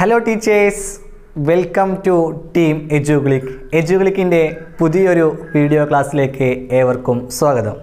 hello teachers welcome to team Eduglic എജുഗ്ലിക്കിൻ്റെ പുതിയൊരു video ക്ലാസ്സിലേക്ക് ഏവർക്കും സ്വാഗതം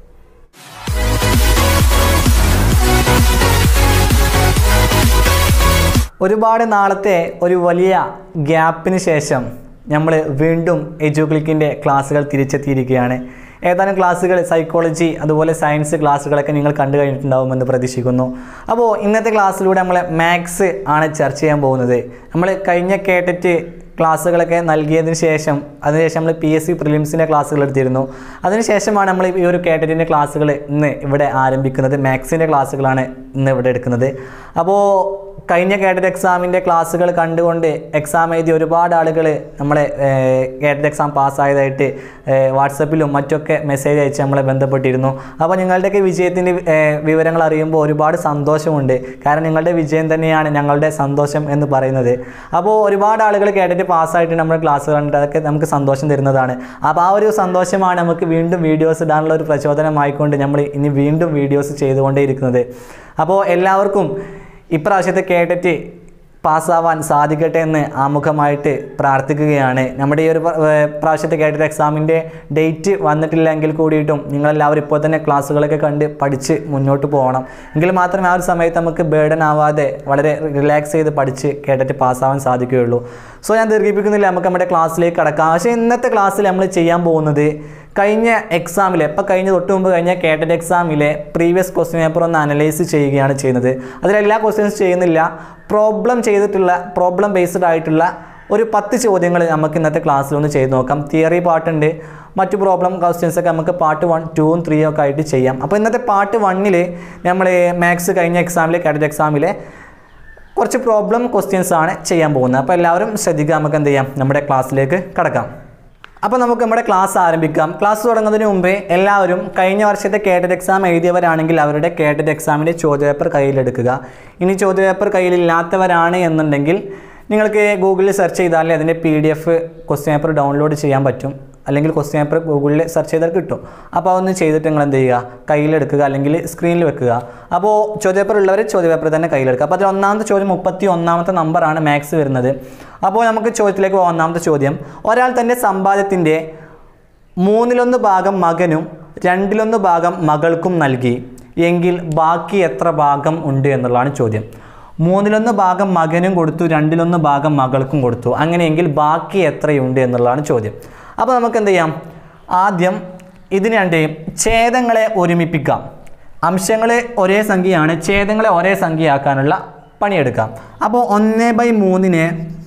ഒരുപാട് നാളത്തെ ഒരു വലിയ ഗ്യാപ്പിന് ശേഷം നമ്മൾ വീണ്ടും എജുക്ലിക്കിൻ്റെ ക്ലാസ്സുകൾ തിരിച്ചെത്തിയിരിക്കുകയാണ് ഏതാനും ക്ലാസ്സുകൾ സൈക്കോളജി അതുപോലെ സയൻസ് ക്ലാസ്സുകളൊക്കെ നിങ്ങൾ കണ്ടു കഴിഞ്ഞിട്ടുണ്ടാവുമെന്ന് പ്രതീക്ഷിക്കുന്നു അപ്പോൾ ഇന്നത്തെ ക്ലാസ്സിലൂടെ നമ്മൾ മാത്സ് ആണ് ചർച്ച ചെയ്യാൻ പോകുന്നത് നമ്മൾ കഴിഞ്ഞ കേട്ടിട്ട് ക്ലാസ്സുകളൊക്കെ നൽകിയതിന് ശേഷം അതിനുശേഷം നമ്മൾ പി എസ് സി പ്രിലിംസിൻ്റെ ക്ലാസ്സുകൾ എടുത്തിരുന്നു അതിനുശേഷമാണ് നമ്മൾ ഈ ഒരു കേട്ടറ്റിൻ്റെ ക്ലാസ്സുകൾ ഇന്ന് ഇവിടെ ആരംഭിക്കുന്നത് മാത്സിൻ്റെ ക്ലാസ്സുകളാണ് ഇന്ന് ഇവിടെ എടുക്കുന്നത് അപ്പോൾ കഴിഞ്ഞ കേട്ടറ്റ് എക്സാമിൻ്റെ ക്ലാസ്സുകൾ കണ്ടുകൊണ്ട് എക്സാം എഴുതി ഒരുപാട് ആളുകൾ നമ്മളെ കേട്ടറ്റ് എക്സാം പാസ്സായതായിട്ട് വാട്സപ്പിലും മറ്റൊക്കെ മെസ്സേജ് അയച്ച് നമ്മളെ ബന്ധപ്പെട്ടിരുന്നു അപ്പോൾ നിങ്ങളുടെയൊക്കെ വിജയത്തിൻ്റെ വിവരങ്ങൾ അറിയുമ്പോൾ ഒരുപാട് സന്തോഷമുണ്ട് കാരണം നിങ്ങളുടെ വിജയം തന്നെയാണ് ഞങ്ങളുടെ സന്തോഷം എന്ന് പറയുന്നത് അപ്പോൾ ഒരുപാട് ആളുകൾ കേട്ടിട്ട് പാസ്സായിട്ട് നമ്മുടെ ക്ലാസ്സുകൾ ഉണ്ട് അതൊക്കെ നമുക്ക് സന്തോഷം തരുന്നതാണ് അപ്പോൾ ആ ഒരു സന്തോഷമാണ് നമുക്ക് വീണ്ടും വീഡിയോസ് ഇടാനുള്ള ഒരു പ്രചോദനമായിക്കൊണ്ട് നമ്മൾ ഇനി വീണ്ടും വീഡിയോസ് ചെയ്തുകൊണ്ടേയിരിക്കുന്നത് അപ്പോൾ എല്ലാവർക്കും ഇപ്രാവശ്യത്തെ കേട്ടിട്ട് പാസ്സാവാൻ സാധിക്കട്ടെ എന്ന് ആമുഖമായിട്ട് പ്രാർത്ഥിക്കുകയാണ് നമ്മുടെ ഈ ഒരു പ്ര- ഏർ പ്രാവശ്യത്തെ കേട്ടിട്ട് എക്സാമിൻ്റെ ഡേറ്റ് വന്നിട്ടില്ലെങ്കിൽ കൂടിയിട്ടും നിങ്ങളെല്ലാവരും ഇപ്പോൾ തന്നെ ക്ലാസ്സുകളൊക്കെ കണ്ട് പഠിച്ച് മുന്നോട്ട് പോകണം എങ്കിൽ മാത്രമേ ആ ഒരു സമയത്ത് നമുക്ക് ബേർഡൻ ആവാതെ വളരെ റിലാക്സ് ചെയ്ത് പഠിച്ച് കേട്ടിട്ട് പാസ്സാവാൻ സാധിക്കുകയുള്ളൂ സോ ഞാൻ ദീർഘിപ്പിക്കുന്നില്ല നമുക്ക് നമ്മുടെ ക്ലാസ്സിലേക്ക് കടക്കാം പക്ഷേ ഇന്നത്തെ ക്ലാസ്സിൽ നമ്മൾ ചെയ്യാൻ പോകുന്നത് കഴിഞ്ഞ എക്സാമിലെ ഇപ്പോൾ കഴിഞ്ഞ തൊട്ട് മുമ്പ് കഴിഞ്ഞ കേട്ടറ്റ് എക്സാമിലെ പ്രീവിയസ് ക്വസ്റ്റ്യൻ പേപ്പർ ഒന്ന് അനലൈസ് ചെയ്യുകയാണ് ചെയ്യുന്നത് അതിലെല്ലാ ക്വസ്റ്റ്യൻസ് ചെയ്യുന്നില്ല പ്രോബ്ലം ചെയ്തിട്ടുള്ള പ്രോബ്ലം ബേസ്ഡ് ആയിട്ടുള്ള ഒരു പത്ത് ചോദ്യങ്ങൾ നമുക്ക് ഇന്നത്തെ ക്ലാസ്സിൽ ഒന്ന് ചെയ്ത് നോക്കാം തിയറി പാട്ടുണ്ട് മറ്റു പ്രോബ്ലം ക്വസ്റ്റ്യൻസ് ഒക്കെ നമുക്ക് പാർട്ട് വൺ ടൂവും ത്രീയും ഒക്കെ ആയിട്ട് ചെയ്യാം അപ്പോൾ ഇന്നത്തെ പാർട്ട് വണ്ണിൽ നമ്മൾ മാത്സ് കഴിഞ്ഞ എക്സാമിലെ കേട്ടറ്റ് എക്സാമിലെ കുറച്ച് പ്രോബ്ലം ക്വസ്റ്റ്യൻസ് ആണ് ചെയ്യാൻ പോകുന്നത് അപ്പോൾ എല്ലാവരും ശ്രദ്ധിക്കുക നമുക്ക് എന്ത് ചെയ്യാം നമ്മുടെ ക്ലാസ്സിലേക്ക് കടക്കാം അപ്പോൾ നമുക്ക് നമ്മുടെ ക്ലാസ് ആരംഭിക്കാം ക്ലാസ് തുടങ്ങുന്നതിന് മുമ്പേ എല്ലാവരും കഴിഞ്ഞ വർഷത്തെ കേട്ടറ്റ് എക്സാം എഴുതിയവരാണെങ്കിൽ അവരുടെ കേട്ടറ്റ് എക്സാമിൻ്റെ ചോദ്യപേപ്പർ കയ്യിലെടുക്കുക ഇനി ചോദ്യപേപ്പർ കയ്യിലില്ലാത്തവരാണ് എന്നുണ്ടെങ്കിൽ നിങ്ങൾക്ക് ഗൂഗിളിൽ സെർച്ച് ചെയ്താലേ അതിൻ്റെ P D F question paper download ചെയ്യാൻ പറ്റും അല്ലെങ്കിൽ ക്വസ്റ്റ്യൻ പേപ്പർ ഗൂഗിളിൽ സെർച്ച് ചെയ്താൽ കിട്ടും അപ്പോൾ അതൊന്ന് ചെയ്തിട്ട് നിങ്ങൾ എന്ത് ചെയ്യുക കയ്യിലെടുക്കുക അല്ലെങ്കിൽ സ്ക്രീനിൽ വെക്കുക അപ്പോൾ ചോദ്യപേപ്പർ ഉള്ളവർ ചോദ്യപേപ്പർ തന്നെ കയ്യിലെടുക്കുക അപ്പോൾ അതിൽ ഒന്നാമത്തെ ചോദ്യം മുപ്പത്തി ഒന്നാമത്തെ നമ്പറാണ് മാത്സ് വരുന്നത് അപ്പോൾ നമുക്ക് ചോദ്യത്തിലേക്ക് പോകാം ഒന്നാമത്തെ ചോദ്യം ഒരാൾ തൻ്റെ സമ്പാദ്യത്തിൻ്റെ മൂന്നിലൊന്ന് ഭാഗം മകനും രണ്ടിലൊന്ന് ഭാഗം മകൾക്കും നൽകി എങ്കിൽ ബാക്കി എത്ര ഭാഗം ഉണ്ട് എന്നുള്ളതാണ് ചോദ്യം മൂന്നിലൊന്ന് ഭാഗം മകനും കൊടുത്തു രണ്ടിലൊന്ന് ഭാഗം മകൾക്കും കൊടുത്തു അങ്ങനെയെങ്കിൽ ബാക്കി എത്രയുണ്ട് എന്നുള്ളതാണ് ചോദ്യം അപ്പോൾ നമുക്ക് എന്ത് ചെയ്യാം ആദ്യം ഇതിന് രണ്ടേയും ഛേദങ്ങളെ ഒരുമിപ്പിക്കാം അംശങ്ങൾ ഒരേ സംഖ്യയാണ് ഛേദങ്ങളെ ഒരേ സംഖ്യയാക്കാനുള്ള പണിയെടുക്കാം അപ്പോൾ ഒന്ന് ബൈ മൂന്നിനെ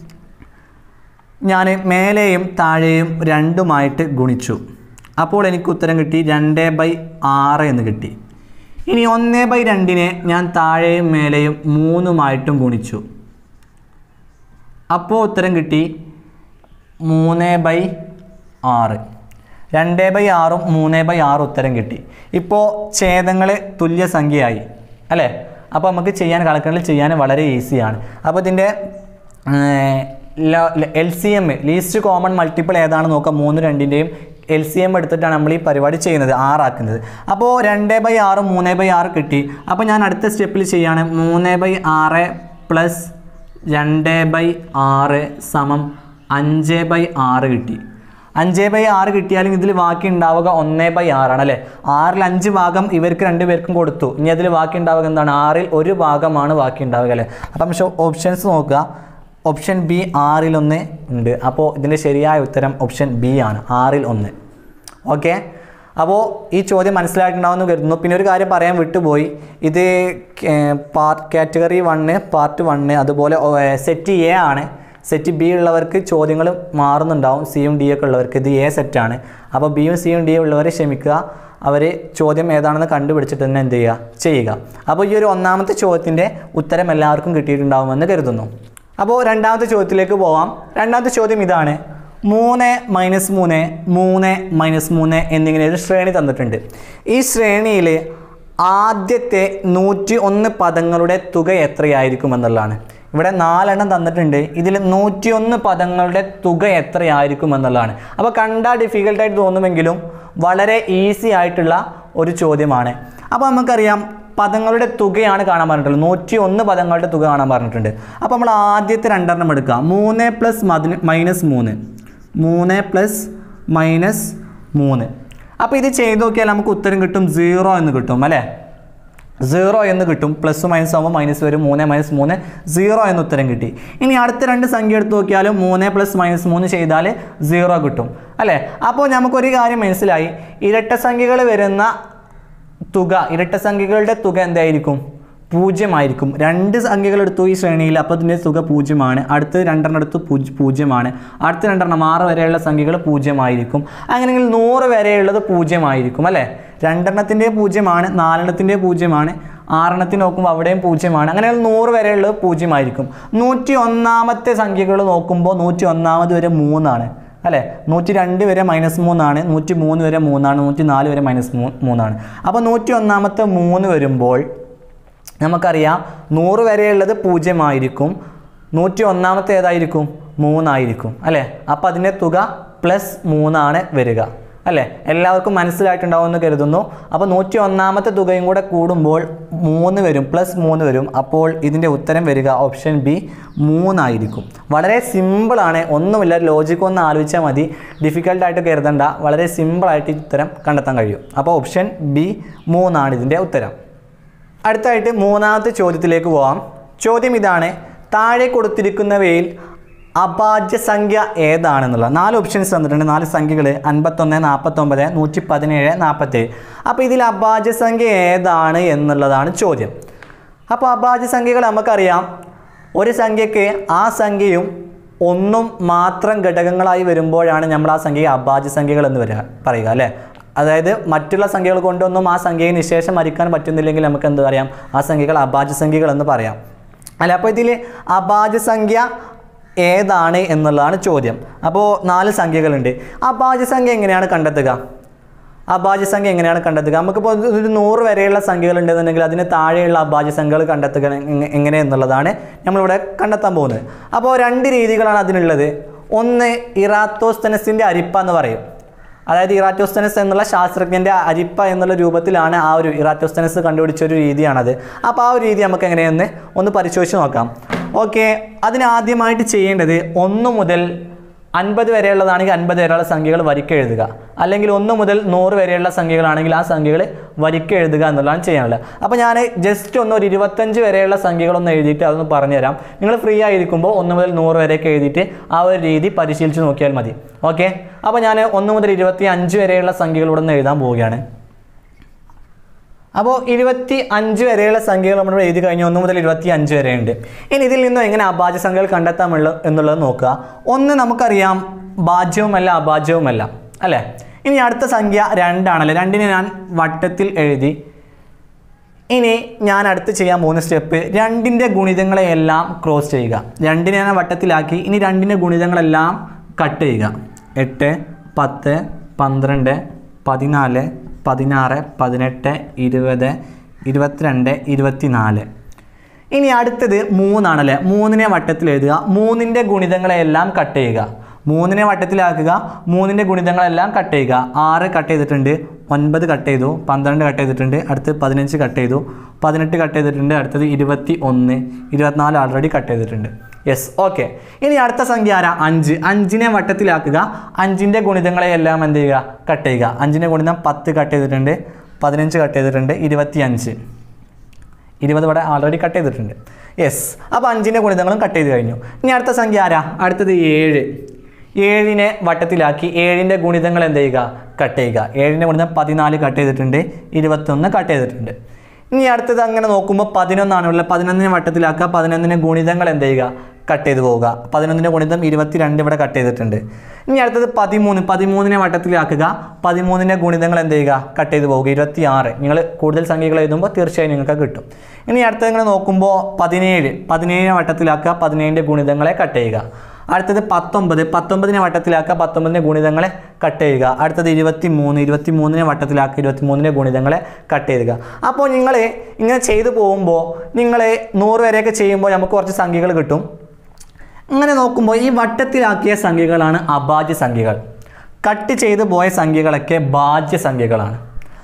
ഞാൻ മേലെയും താഴെയും രണ്ടുമായിട്ട് ഗുണിച്ചു അപ്പോൾ എനിക്ക് ഉത്തരം കിട്ടി രണ്ട് ബൈ ആറ് എന്ന് കിട്ടി ഇനി ഒന്ന് ബൈ രണ്ടിനെ ഞാൻ താഴെയും മേലെയും മൂന്നുമായിട്ടും ഗുണിച്ചു അപ്പോൾ ഉത്തരം കിട്ടി മൂന്ന് ബൈ ആറ് രണ്ട് ബൈ ആറും മൂന്ന് ബൈ ആറും ഉത്തരം കിട്ടി ഇപ്പോൾ ഛേദങ്ങൾ തുല്യ സംഖ്യയായി അല്ലേ അപ്പോൾ നമുക്ക് ചെയ്യാൻ കണക്കുകളിൽ ചെയ്യാൻ വളരെ ഈസിയാണ് അപ്പോൾ ഇതിൻ്റെ L C M least common multiple ഏതാണെന്ന് നോക്കാം മൂന്ന് രണ്ടിൻ്റെയും എൽ സി എം എടുത്തിട്ടാണ് നമ്മൾ ഈ പരിപാടി ചെയ്യുന്നത് ആറാക്കുന്നത് അപ്പോൾ രണ്ട് ബൈ ആറ് മൂന്ന് ബൈ ആറ് കിട്ടി അപ്പോൾ ഞാൻ അടുത്ത സ്റ്റെപ്പിൽ ചെയ്യാണ് മൂന്ന് ബൈ ആറ് പ്ലസ് രണ്ട് ബൈ ആറ് സമം അഞ്ച് ബൈ ആറ് കിട്ടി അഞ്ച് ബൈ ആറ് കിട്ടിയാലും ഇതിൽ ബാക്കി ഉണ്ടാവുക ഒന്ന് ബൈ ആറാണ് അല്ലേ ആറിൽ അഞ്ച് ഭാഗം ഇവർക്ക് രണ്ട് പേർക്കും കൊടുത്തു ഇനി അതിൽ ബാക്കി ഉണ്ടാവുക എന്താണ് ആറിൽ ഒരു ഭാഗമാണ് ബാക്കി ഉണ്ടാവുക അല്ലേ അപ്പം പക്ഷേ ഓപ്ഷൻസ് നോക്കുക ഓപ്ഷൻ ബി ആറിൽ ഒന്ന് ഉണ്ട് അപ്പോൾ ഇതിൻ്റെ ശരിയായ ഉത്തരം ഓപ്ഷൻ ബി ആണ് ആറിൽ ഒന്ന് ഓക്കെ അപ്പോൾ ഈ ചോദ്യം മനസ്സിലായിട്ടുണ്ടാവുമെന്ന് കരുതുന്നു പിന്നെ ഒരു കാര്യം പറയാൻ വിട്ടുപോയി ഇത് part category one part one അതുപോലെ സെറ്റ് എ ആണ് സെറ്റ് ബി ഉള്ളവർക്ക് ചോദ്യങ്ങൾ മാറുന്നുണ്ടാവും സിയും ഡി ഒക്കെ ഉള്ളവർക്ക് ഇത് എ സെറ്റാണ് അപ്പോൾ ബിയും സിയും ഡിയും ഉള്ളവർ ക്ഷമിക്കുക അവർ ചോദ്യം ഏതാണെന്ന് കണ്ടുപിടിച്ചിട്ട് തന്നെ എന്ത് ചെയ്യുക ചെയ്യുക അപ്പോൾ ഈ ഒരു ഒന്നാമത്തെ ചോദ്യത്തിൻ്റെ ഉത്തരം എല്ലാവർക്കും കിട്ടിയിട്ടുണ്ടാവുമെന്ന് കരുതുന്നു അപ്പോൾ രണ്ടാമത്തെ ചോദ്യത്തിലേക്ക് പോവാം രണ്ടാമത്തെ ചോദ്യം ഇതാണ് മൂന്ന് മൈനസ് മൂന്ന് മൂന്ന് മൈനസ് മൂന്ന് എന്നിങ്ങനെ ഒരു ശ്രേണി തന്നിട്ടുണ്ട് ഈ ശ്രേണിയിൽ ആദ്യത്തെ നൂറ്റി ഒന്ന് പദങ്ങളുടെ തുക എത്രയായിരിക്കും എന്നുള്ളതാണ് ഇവിടെ നാലെണ്ണം തന്നിട്ടുണ്ട് ഇതിൽ നൂറ്റിയൊന്ന് പദങ്ങളുടെ തുക എത്രയായിരിക്കും എന്നുള്ളതാണ് അപ്പോൾ കണ്ടാൽ ഡിഫിക്കൽട്ടായിട്ട് തോന്നുമെങ്കിലും വളരെ ഈസി ആയിട്ടുള്ള ഒരു ചോദ്യമാണ് അപ്പോൾ നമുക്കറിയാം പദങ്ങളുടെ തുകയാണ് കാണാൻ പറഞ്ഞിട്ടുള്ളത് നൂറ്റി ഒന്ന് പദങ്ങളുടെ തുക കാണാൻ പറഞ്ഞിട്ടുണ്ട് അപ്പോൾ നമ്മൾ ആദ്യത്തെ രണ്ടെണ്ണം എടുക്കുക മൂന്ന് പ്ലസ് മൈനസ് മൂന്ന് മൂന്ന് പ്ലസ് മൈനസ് മൂന്ന് അപ്പോൾ ഇത് ചെയ്ത് നോക്കിയാൽ നമുക്ക് ഉത്തരം കിട്ടും സീറോ എന്ന് കിട്ടും അല്ലേ സീറോ എന്ന് കിട്ടും പ്ലസ് മൈനസ് ആകുമ്പോൾ മൈനസ് വരും മൂന്ന് മൈനസ് മൂന്ന് സീറോ എന്ന് ഉത്തരം കിട്ടി ഇനി അടുത്ത രണ്ട് സംഖ്യ എടുത്ത് നോക്കിയാലും മൂന്ന് പ്ലസ് മൈനസ് മൂന്ന് ചെയ്താൽ സീറോ കിട്ടും അല്ലേ അപ്പോൾ നമുക്കൊരു കാര്യം മനസ്സിലായി ഇരട്ട സംഖ്യകൾ വരുന്ന തുക ഇരട്ട സംഖ്യകളുടെ തുക എന്തായിരിക്കും പൂജ്യമായിരിക്കും രണ്ട് സംഖ്യകൾ എടുത്തു ഈ ശ്രേണിയിൽ അപ്പോൾ അതിൻ്റെ തുക പൂജ്യമാണ് അടുത്ത് രണ്ടെണ്ണം എടുത്തു പൂജ്യ പൂജ്യമാണ് അടുത്ത രണ്ടെണ്ണം ആറ് വരെയുള്ള സംഖ്യകൾ പൂജ്യമായിരിക്കും അങ്ങനെയെങ്കിൽ നൂറ് വരെയുള്ളത് പൂജ്യമായിരിക്കും അല്ലേ രണ്ടെണ്ണത്തിൻ്റെ പൂജ്യമാണ് നാലെണ്ണത്തിൻ്റെ പൂജ്യമാണ് ആറെണ്ണത്തിന് നോക്കുമ്പോൾ അവിടെയും പൂജ്യമാണ് അങ്ങനെ നൂറ് വരെയുള്ളത് പൂജ്യമായിരിക്കും നൂറ്റി ഒന്നാമത്തെ സംഖ്യകൾ നോക്കുമ്പോൾ നൂറ്റി ഒന്നാമത് വരെ മൂന്നാണ് അല്ലേ നൂറ്റി രണ്ട് വരെ മൈനസ് മൂന്നാണ് നൂറ്റി മൂന്ന് വരെ മൂന്നാണ് നൂറ്റി നാല് വരെ മൈനസ് മൂ മൂന്നാണ് അപ്പോൾ നൂറ്റി ഒന്നാമത്തെ മൂന്ന് വരുമ്പോൾ നമുക്കറിയാം നൂറ് വരെയുള്ളത് പൂജ്യമായിരിക്കും നൂറ്റി ഒന്നാമത്തെ ഏതായിരിക്കും മൂന്നായിരിക്കും അല്ലേ അപ്പോൾ അതിൻ്റെ തുക പ്ലസ് മൂന്നാണ് വരിക അല്ലേ എല്ലാവർക്കും മനസ്സിലായിട്ടുണ്ടാവുമെന്ന് കരുതുന്നു അപ്പോൾ നൂറ്റി ഒന്നാമത്തെ തുകയും കൂടെ കൂടുമ്പോൾ മൂന്ന് വരും പ്ലസ് മൂന്ന് വരും അപ്പോൾ ഇതിൻ്റെ ഉത്തരം വരിക ഓപ്ഷൻ ബി മൂന്നായിരിക്കും വളരെ സിമ്പിളാണ് ഒന്നുമില്ല ലോജിക്ക് ഒന്ന് ആലോചിച്ചാൽ മതി ഡിഫിക്കൽട്ടായിട്ട് കരുതണ്ട വളരെ സിമ്പിളായിട്ട് ഈ ഉത്തരം കണ്ടെത്താൻ കഴിയും അപ്പോൾ ഓപ്ഷൻ ബി മൂന്നാണ് ഇതിൻ്റെ ഉത്തരം അടുത്തായിട്ട് മൂന്നാമത്തെ ചോദ്യത്തിലേക്ക് പോവാം ചോദ്യം ഇതാണ് താഴെ കൊടുത്തിരിക്കുന്നവയിൽ അഭാജ്യ സംഖ്യ ഏതാണെന്നുള്ളത് നാല് ഓപ്ഷൻസ് തന്നിട്ടുണ്ട് നാല് സംഖ്യകൾ അൻപത്തൊന്ന് നാൽപ്പത്തൊമ്പത് നൂറ്റി പതിനേഴ് നാൽപ്പത്തേഴ് അപ്പോൾ ഇതിൽ അഭാജ്യ സംഖ്യ ഏതാണ് എന്നുള്ളതാണ് ചോദ്യം അപ്പോൾ അഭാജ്യ സംഖ്യകൾ നമുക്കറിയാം ഒരു സംഖ്യയ്ക്ക് ആ സംഖ്യയും ഒന്നും മാത്രം ഘടകങ്ങളായി വരുമ്പോഴാണ് നമ്മൾ ആ സംഖ്യയെ അഭാജ്യ സംഖ്യകൾ എന്ന് വരിക പറയുക അല്ലേ അതായത് മറ്റുള്ള സംഖ്യകൾ കൊണ്ടൊന്നും ആ സംഖ്യയെ നിശേഷം മരിക്കാൻ പറ്റുന്നില്ലെങ്കിൽ നമുക്ക് എന്ത് പറയാം ആ സംഖ്യകൾ അഭാജ്യ സംഖ്യകൾ എന്ന് പറയാം അല്ല അപ്പോൾ ഇതിൽ അഭാജ്യ സംഖ്യ ഏതാണ് എന്നുള്ളതാണ് ചോദ്യം അപ്പോൾ നാല് സംഖ്യകളുണ്ട് അഭാജ്യ സംഖ്യ എങ്ങനെയാണ് കണ്ടെത്തുക അഭാജ്യ സംഖ്യ എങ്ങനെയാണ് കണ്ടെത്തുക നമുക്കിപ്പോൾ ഒരു- ഒരു നൂറ് വരെയുള്ള സംഖ്യകൾ ഉണ്ടെന്നുണ്ടെങ്കിൽ അതിന് താഴെയുള്ള അഭാജ്യ സംഖ്യകൾ കണ്ടെത്തുക എങ്ങ- എങ്ങനെ എന്നുള്ളതാണ് നമ്മളിവിടെ കണ്ടെത്താൻ പോകുന്നത് അപ്പോൾ രണ്ട് രീതികളാണ് അതിനുള്ളത് ഒന്ന് ഇറാത്തോസ്തനസിൻ്റെ അരിപ്പ എന്ന് പറയും അതായത് ഇറാറ്റോസ്തനസ് എന്നുള്ള ശാസ്ത്രജ്ഞൻ്റെ അരിപ്പ എന്നുള്ള രൂപത്തിലാണ് ആ ഒരു ഇറാറ്റോസ്തനസ് കണ്ടുപിടിച്ച ഒരു രീതിയാണത് അപ്പോൾ ആ ഒരു രീതി നമുക്ക് എങ്ങനെയെന്ന് ഒന്ന് പരിശോധിച്ച് നോക്കാം ഓക്കെ അതിന് ആദ്യമായിട്ട് ചെയ്യേണ്ടത് ഒന്ന് മുതൽ അൻപത് വരെയുള്ളതാണെങ്കിൽ അൻപത് വരെയുള്ള സംഖ്യകൾ വരിക്ക് എഴുതുക അല്ലെങ്കിൽ ഒന്ന് മുതൽ നൂറ് വരെയുള്ള സംഖ്യകളാണെങ്കിൽ ആ സംഖ്യകൾ വരിക്ക് എഴുതുക എന്നുള്ളതാണ് ചെയ്യാനുള്ളത് അപ്പോൾ ഞാൻ ജസ്റ്റ് ഒന്ന് ഒരു ഇരുപത്തഞ്ച് വരെയുള്ള സംഖ്യകളൊന്ന് എഴുതിയിട്ട് അതൊന്ന് പറഞ്ഞുതരാം നിങ്ങൾ ഫ്രീ ആയിരിക്കുമ്പോൾ ഒന്ന് മുതൽ നൂറ് വരെയൊക്കെ എഴുതിയിട്ട് ആ ഒരു രീതി പരിശീലിച്ച് നോക്കിയാൽ മതി ഓക്കെ അപ്പോൾ ഞാൻ ഒന്ന് മുതൽ ഇരുപത്തി അഞ്ച് വരെയുള്ള സംഖ്യകളൂടെ ഒന്ന് എഴുതാൻ പോവുകയാണ് അപ്പോൾ ഇരുപത്തി അഞ്ച് വരെയുള്ള സംഖ്യകൾ നമ്മൾ എഴുതി കഴിഞ്ഞു ഒന്ന് മുതൽ ഇരുപത്തി അഞ്ച് വരെ ഉണ്ട് ഇനി ഇതിൽ നിന്നും എങ്ങനെ അഭാജ്യ സംഖ്യകൾ കണ്ടെത്താമുള്ള എന്നുള്ളത് നോക്കുക ഒന്ന് നമുക്കറിയാം ഭാജ്യവുമല്ല അഭാജ്യവുമല്ല അല്ലേ ഇനി അടുത്ത സംഖ്യ രണ്ടാണല്ലേ രണ്ടിനെ ഞാൻ വട്ടത്തിൽ എഴുതി ഇനി ഞാൻ അടുത്ത് ചെയ്യാൻ പോകുന്ന സ്റ്റെപ്പ് രണ്ടിൻ്റെ ഗുണിതങ്ങളെയെല്ലാം ക്രോസ് ചെയ്യുക രണ്ടിനെ ഞാൻ വട്ടത്തിലാക്കി ഇനി രണ്ടിൻ്റെ ഗുണിതങ്ങളെല്ലാം കട്ട് ചെയ്യുക എട്ട് പത്ത് പന്ത്രണ്ട് പതിനാല് പതിനാറ് പതിനെട്ട് ഇരുപത് ഇരുപത്തിരണ്ട് ഇരുപത്തിനാല് ഇനി അടുത്തത് മൂന്നാണല്ലേ മൂന്നിനെ വട്ടത്തിൽ എഴുതുക മൂന്നിൻ്റെ ഗുണിതങ്ങളെല്ലാം കട്ട് ചെയ്യുക മൂന്നിനെ വട്ടത്തിലാക്കുക മൂന്നിൻ്റെ ഗുണിതങ്ങളെല്ലാം കട്ട് ചെയ്യുക ആറ് കട്ട് ചെയ്തിട്ടുണ്ട് ഒൻപത് കട്ട് ചെയ്തു പന്ത്രണ്ട് കട്ട് ചെയ്തിട്ടുണ്ട് അടുത്ത് പതിനഞ്ച് കട്ട് ചെയ്തു പതിനെട്ട് കട്ട് ചെയ്തിട്ടുണ്ട് അടുത്തത് ഇരുപത്തി ഒന്ന് ഇരുപത്തിനാല് ആൾറെഡി കട്ട് ചെയ്തിട്ടുണ്ട് യെസ് ഓക്കെ ഇനി അടുത്ത സംഖ്യ ആരാ അഞ്ച് അഞ്ചിനെ വട്ടത്തിലാക്കുക അഞ്ചിൻ്റെ ഗുണിതങ്ങളെയെല്ലാം എന്ത് ചെയ്യുക കട്ട് ചെയ്യുക അഞ്ചിൻ്റെ ഗുണിതം പത്ത് കട്ട് ചെയ്തിട്ടുണ്ട് പതിനഞ്ച് കട്ട് ചെയ്തിട്ടുണ്ട് ഇരുപത്തി അഞ്ച് ഇരുപത് ഇവിടെ ആൾറെഡി കട്ട് ചെയ്തിട്ടുണ്ട് യെസ് അപ്പോൾ അഞ്ചിൻ്റെ ഗുണിതങ്ങളും കട്ട് ചെയ്ത് കഴിഞ്ഞു ഇനി അടുത്ത സംഖ്യ ആരാ അടുത്തത് ഏഴ് ഏഴിനെ വട്ടത്തിലാക്കി ഏഴിൻ്റെ ഗുണിതങ്ങൾ എന്ത് ചെയ്യുക കട്ട് ചെയ്യുക ഏഴിൻ്റെ ഗുണിതം പതിനാല് കട്ട് ചെയ്തിട്ടുണ്ട് ഇരുപത്തൊന്ന് കട്ട് ചെയ്തിട്ടുണ്ട് ഇനി അടുത്തത് അങ്ങനെ നോക്കുമ്പോൾ പതിനൊന്നാണ് ഉള്ളത് പതിനൊന്നിനെ വട്ടത്തിലാക്കുക പതിനൊന്നിന് ഗുണിതങ്ങൾ എന്ത് ചെയ്യുക കട്ട് ചെയ്ത് പോവുക പതിനൊന്നിൻ്റെ ഗുണിതം ഇരുപത്തിരണ്ട് ഇവിടെ കട്ട് ചെയ്തിട്ടുണ്ട് ഇനി അടുത്തത് പതിമൂന്ന് പതിമൂന്നിനെ വട്ടത്തിലാക്കുക പതിമൂന്നിൻ്റെ ഗുണിതങ്ങൾ എന്ത് ചെയ്യുക കട്ട് ചെയ്ത് പോവുക ഇരുപത്തി ആറ് നിങ്ങൾ കൂടുതൽ സംഖ്യകൾ എഴുതുമ്പോൾ തീർച്ചയായും നിങ്ങൾക്ക് കിട്ടും ഇനി അടുത്തത് ഇങ്ങനെ നോക്കുമ്പോൾ പതിനേഴ് പതിനേഴിനെ വട്ടത്തിലാക്കുക പതിനേഴിൻ്റെ ഗുണിതങ്ങളെ കട്ട് ചെയ്യുക അടുത്തത് പത്തൊമ്പത് പത്തൊമ്പതിനെ വട്ടത്തിലാക്കുക പത്തൊമ്പതിൻ്റെ ഗുണിതങ്ങളെ കട്ട് ചെയ്യുക അടുത്തത് ഇരുപത്തി മൂന്ന് ഇരുപത്തി മൂന്നിനെ വട്ടത്തിലാക്കുക ഇരുപത്തി മൂന്നിൻ്റെ ഗുണിതങ്ങളെ കട്ട് ചെയ്യുക അപ്പോൾ നിങ്ങൾ ഇങ്ങനെ ചെയ്തു പോകുമ്പോൾ നിങ്ങൾ നൂറ് വരെയൊക്കെ ചെയ്യുമ്പോൾ നമുക്ക് കുറച്ച് സംഖ്യകൾ കിട്ടും അങ്ങനെ നോക്കുമ്പോൾ ഈ വട്ടത്തിലാക്കിയ സംഖ്യകളാണ് അഭാജ്യ സംഖ്യകൾ കട്ട് ചെയ്തു പോയ സംഖ്യകളൊക്കെ ഭാജ്യ സംഖ്യകളാണ്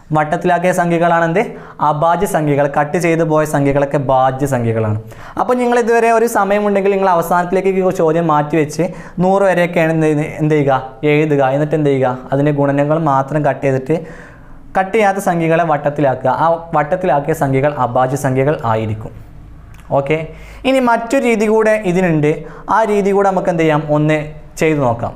വട്ടത്തിലാക്കിയ സംഖ്യകളാണ് എന്ത് അഭാജ്യ സംഖ്യകൾ കട്ട് ചെയ്ത് പോയ സംഖ്യകളൊക്കെ ഭാജ്യ സംഖ്യകളാണ് അപ്പോൾ നിങ്ങൾ ഇതുവരെ ഒരു സമയമുണ്ടെങ്കിൽ നിങ്ങൾ അവസാനത്തിലേക്ക് ഈ ചോദ്യം മാറ്റി വെച്ച് നൂറ് വരെയൊക്കെയാണ് എന്ത് ചെയ്യുന്നത് എന്ത് ചെയ്യുക എഴുതുക എന്നിട്ട് എന്ത് ചെയ്യുക അതിൻ്റെ ഗുണനങ്ങൾ മാത്രം കട്ട് ചെയ്തിട്ട് കട്ട് ചെയ്യാത്ത സംഖ്യകളെ വട്ടത്തിലാക്കുക ആ വട്ടത്തിലാക്കിയ സംഖ്യകൾ അഭാജ്യ സംഖ്യകൾ ആയിരിക്കും ഓക്കെ ഇനി മറ്റൊരു രീതി കൂടെ ഇതിനുണ്ട് ആ രീതി കൂടെ നമുക്ക് എന്ത് ചെയ്യാം ഒന്ന് ചെയ്തു നോക്കാം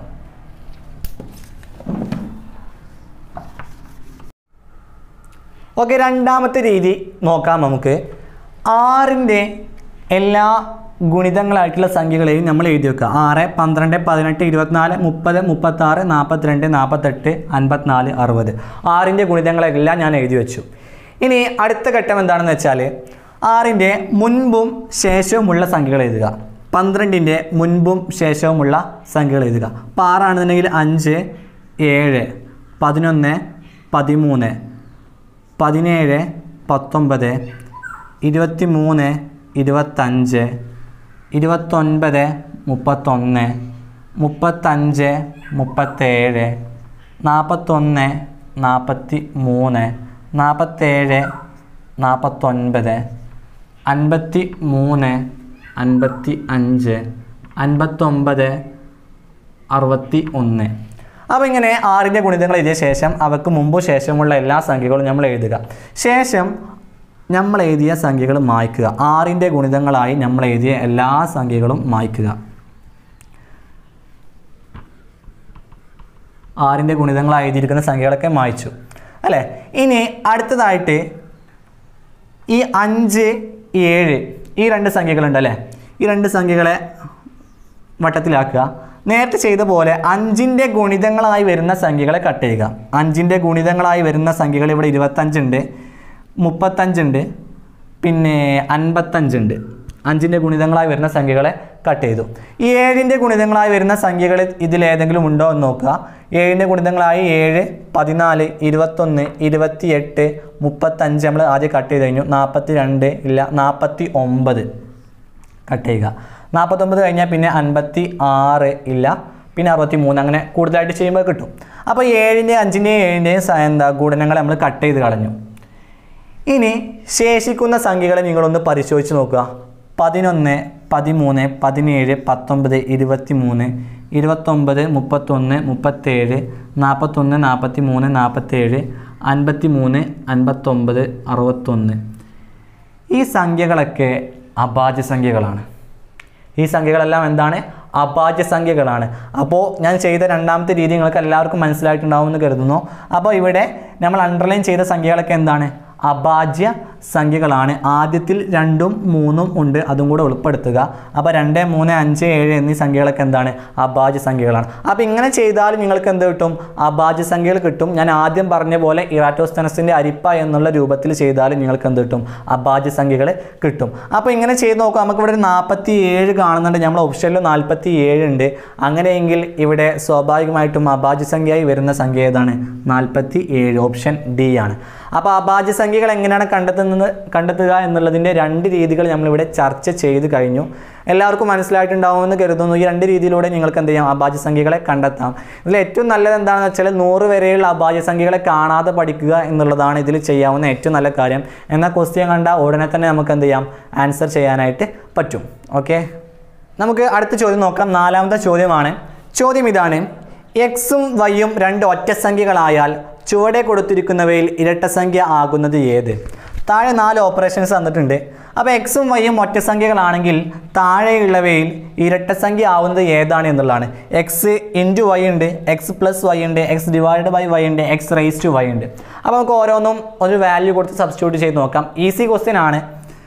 ഓക്കെ രണ്ടാമത്തെ രീതി നോക്കാം നമുക്ക് ആറിൻ്റെ എല്ലാ ഗുണിതങ്ങളായിട്ടുള്ള സംഖ്യകളെയും നമ്മൾ എഴുതി വെക്കുക ആറ് പന്ത്രണ്ട് പതിനെട്ട് ഇരുപത്തിനാല് മുപ്പത് മുപ്പത്താറ് നാൽപ്പത്തിരണ്ട് നാൽപ്പത്തെട്ട് അൻപത്തിനാല് അറുപത് ആറിൻ്റെ ഗുണിതങ്ങളെല്ലാം ഞാൻ എഴുതി വെച്ചു ഇനി അടുത്ത ഘട്ടം എന്താണെന്ന് വെച്ചാൽ ആറിൻ്റെ മുൻപും ശേഷവുമുള്ള സംഖ്യകൾ എഴുതുക പന്ത്രണ്ടിൻ്റെ മുൻപും ശേഷവുമുള്ള സംഖ്യകൾ എഴുതുക അപ്പോൾ ആറാണെന്നുണ്ടെങ്കിൽ അഞ്ച് ഏഴ് പതിനൊന്ന് പതിമൂന്ന് പതിനേഴ് പത്തൊമ്പത് ഇരുപത്തി മൂന്ന് ഇരുപത്തഞ്ച് ഇരുപത്തൊൻപത് മുപ്പത്തൊന്ന് മുപ്പത്തഞ്ച് മുപ്പത്തേഴ് നാൽപ്പത്തൊന്ന് നാൽപ്പത്തി മൂന്ന് നാൽപ്പത്തേഴ് നാൽപ്പത്തൊൻപത് അൻപത്തി മൂന്ന് അൻപത്തി അഞ്ച് അൻപത്തൊമ്പത് അറുപത്തി ഒന്ന് അപ്പോൾ ഇങ്ങനെ ആറിൻ്റെ ഗുണിതങ്ങൾ എഴുതിയ ശേഷം അവർക്ക് മുമ്പ് ശേഷമുള്ള എല്ലാ സംഖ്യകളും നമ്മൾ എഴുതുക ശേഷം നമ്മൾ എഴുതിയ സംഖ്യകൾ മായ്ക്കുക ആറിൻ്റെ ഗുണിതങ്ങളായി നമ്മൾ എഴുതിയ എല്ലാ സംഖ്യകളും മായ്ക്കുക ആറിൻ്റെ ഗുണിതങ്ങളായി എഴുതിയിരിക്കുന്ന സംഖ്യകളൊക്കെ മായ്ച്ചു അല്ലേ ഇനി അടുത്തതായിട്ട് ഈ അഞ്ച് ഏഴ് ഈ രണ്ട് സംഖ്യകളുണ്ട് അല്ലേ ഈ രണ്ട് സംഖ്യകളെ വട്ടത്തിലാക്കുക നേരത്തെ ചെയ്ത പോലെ അഞ്ചിൻ്റെ ഗുണിതങ്ങളായി വരുന്ന സംഖ്യകളെ കട്ട് ചെയ്യുക അഞ്ചിൻ്റെ ഗുണിതങ്ങളായി വരുന്ന സംഖ്യകൾ ഇവിടെ ഇരുപത്തഞ്ചുണ്ട് മുപ്പത്തഞ്ചുണ്ട് പിന്നെ അൻപത്തഞ്ചുണ്ട് അഞ്ചിൻ്റെ ഗുണിതങ്ങളായി വരുന്ന സംഖ്യകളെ കട്ട് ചെയ്തു ഈ ഏഴിൻ്റെ ഗുണിതങ്ങളായി വരുന്ന സംഖ്യകൾ ഇതിലേതെങ്കിലും ഉണ്ടോ എന്ന് നോക്കുക ഏഴിൻ്റെ ഗുണിതങ്ങളായി ഏഴ് പതിനാല് ഇരുപത്തൊന്ന് ഇരുപത്തിയെട്ട് മുപ്പത്തഞ്ച് നമ്മൾ ആദ്യം കട്ട് ചെയ്ത് കഴിഞ്ഞു നാൽപ്പത്തി രണ്ട് ഇല്ല നാൽപ്പത്തി ഒമ്പത് കട്ട് ചെയ്യുക നാൽപ്പത്തൊമ്പത് കഴിഞ്ഞാൽ പിന്നെ അൻപത്തി ആറ് ഇല്ല പിന്നെ അറുപത്തി മൂന്ന് അങ്ങനെ കൂടുതലായിട്ട് ചെയ്യുമ്പോൾ കിട്ടും അപ്പോൾ ഏഴിൻ്റെയും അഞ്ചിൻ്റെയും ഏഴിൻ്റെയും സ- എന്താ ഗുണനങ്ങൾ നമ്മൾ കട്ട് ചെയ്ത് കളഞ്ഞു ഇനി ശേഷിക്കുന്ന സംഖ്യകളെ നിങ്ങളൊന്ന് പരിശോധിച്ച് നോക്കുക പതിനൊന്ന് പതിമൂന്ന് പതിനേഴ് പത്തൊമ്പത് ഇരുപത്തി മൂന്ന് ഇരുപത്തൊമ്പത് മുപ്പത്തൊന്ന് മുപ്പത്തേഴ് നാൽപ്പത്തൊന്ന് നാൽപ്പത്തി മൂന്ന് നാൽപ്പത്തേഴ് അൻപത്തി മൂന്ന് അൻപത്തൊമ്പത് അറുപത്തൊന്ന് ഈ സംഖ്യകളൊക്കെ അഭാജ്യ സംഖ്യകളാണ് ഈ സംഖ്യകളെല്ലാം എന്താണ് അഭാജ്യ സംഖ്യകളാണ് അപ്പോൾ ഞാൻ ചെയ്ത രണ്ടാമത്തെ രീതി നിങ്ങൾക്ക് എല്ലാവർക്കും മനസ്സിലായിട്ടുണ്ടാവുമെന്ന് കരുതുന്നു അപ്പോൾ ഇവിടെ നമ്മൾ അണ്ടർലൈൻ ചെയ്ത സംഖ്യകളൊക്കെ എന്താണ് അഭാജ്യ സംഖ്യകളാണ് ആദ്യത്തിൽ രണ്ടും മൂന്നും ഉണ്ട് അതും കൂടെ ഉൾപ്പെടുത്തുക അപ്പോൾ രണ്ട് മൂന്ന് അഞ്ച് ഏഴ് എന്നീ സംഖ്യകളൊക്കെ എന്താണ് അഭാജ്യ സംഖ്യകളാണ് അപ്പോൾ ഇങ്ങനെ ചെയ്താൽ നിങ്ങൾക്ക് എന്ത് കിട്ടും അഭാജ്യ സംഖ്യകൾ കിട്ടും ഞാൻ ആദ്യം പറഞ്ഞ പോലെ ഇറാറ്റോസ്തനസിൻ്റെ അരിപ്പ എന്നുള്ള രൂപത്തിൽ ചെയ്താൽ നിങ്ങൾക്ക് എന്ത് കിട്ടും അഭാജ്യ സംഖ്യകൾ കിട്ടും അപ്പോൾ ഇങ്ങനെ ചെയ്ത് നോക്കുക നമുക്ക് ഇവിടെ ഒരു നാൽപ്പത്തി ഏഴ് കാണുന്നുണ്ട് നമ്മൾ ഓപ്ഷനിൽ നാൽപ്പത്തി ഏഴ് ഉണ്ട് അങ്ങനെയെങ്കിൽ ഇവിടെ സ്വാഭാവികമായിട്ടും അഭാജ്യ സംഖ്യയായി വരുന്ന സംഖ്യ ഏതാണ് നാൽപ്പത്തി ഏഴ് ഓപ്ഷൻ ഡി ആണ് അപ്പോൾ അഭാജ്യ സംഖ്യകൾ എങ്ങനെയാണ് കണ്ടെത്തുന്നത് കണ്ടെത്തുക എന്നുള്ളതിൻ്റെ രണ്ട് രീതികൾ നമ്മളിവിടെ ചർച്ച ചെയ്ത് കഴിഞ്ഞു എല്ലാവർക്കും മനസ്സിലായിട്ടുണ്ടാവുമെന്ന് കരുതുന്നു ഈ രണ്ട് രീതിയിലൂടെ നിങ്ങൾക്ക് എന്ത് ചെയ്യാം അഭാജ്യ സംഖ്യകളെ കണ്ടെത്താം ഇതിൽ ഏറ്റവും നല്ലത് എന്താണെന്ന് വെച്ചാൽ നൂറ് വരെയുള്ള അഭാജ്യ സംഖ്യകളെ കാണാതെ പഠിക്കുക എന്നുള്ളതാണ് ഇതിൽ ചെയ്യാവുന്ന ഏറ്റവും നല്ല കാര്യം എന്നാൽ ക്വസ്റ്റ്യൻ കണ്ട ഉടനെ തന്നെ നമുക്ക് എന്ത് ചെയ്യാം ആൻസർ ചെയ്യാനായിട്ട് പറ്റും ഓക്കെ നമുക്ക് അടുത്ത ചോദ്യം നോക്കാം നാലാമത്തെ ചോദ്യമാണ് ചോദ്യം ഇതാണ് എക്സും വൈയും രണ്ട് ഒറ്റസംഖ്യകളായാൽ ചുവടെ കൊടുത്തിരിക്കുന്നവയിൽ ഇരട്ടസംഖ്യ ആകുന്നത് ഏത് താഴെ നാല് ഓപ്പറേഷൻസ് തന്നിട്ടുണ്ട് അപ്പോൾ എക്സും വൈയും ഒറ്റസംഖ്യകളാണെങ്കിൽ താഴെയുള്ളവയിൽ ഇരട്ടസംഖ്യ ആവുന്നത് ഏതാണ് എന്നുള്ളതാണ് എക്സ് ഇൻറ്റു വൈ ഉണ്ട് എക്സ് പ്ലസ് വൈ ഉണ്ട് എക്സ് ഡിവൈഡ് ബൈ വൈ ഉണ്ട് എക്സ് റൈസ് ടു വൈ ഉണ്ട് അപ്പോൾ നമുക്ക് ഓരോന്നും ഒരു വാല്യൂ കൊടുത്ത് സബ്സ്റ്റിറ്റ്യൂട്ട് ചെയ്ത് നോക്കാം ഈസി ക്വസ്റ്റ്യൻ ആണ്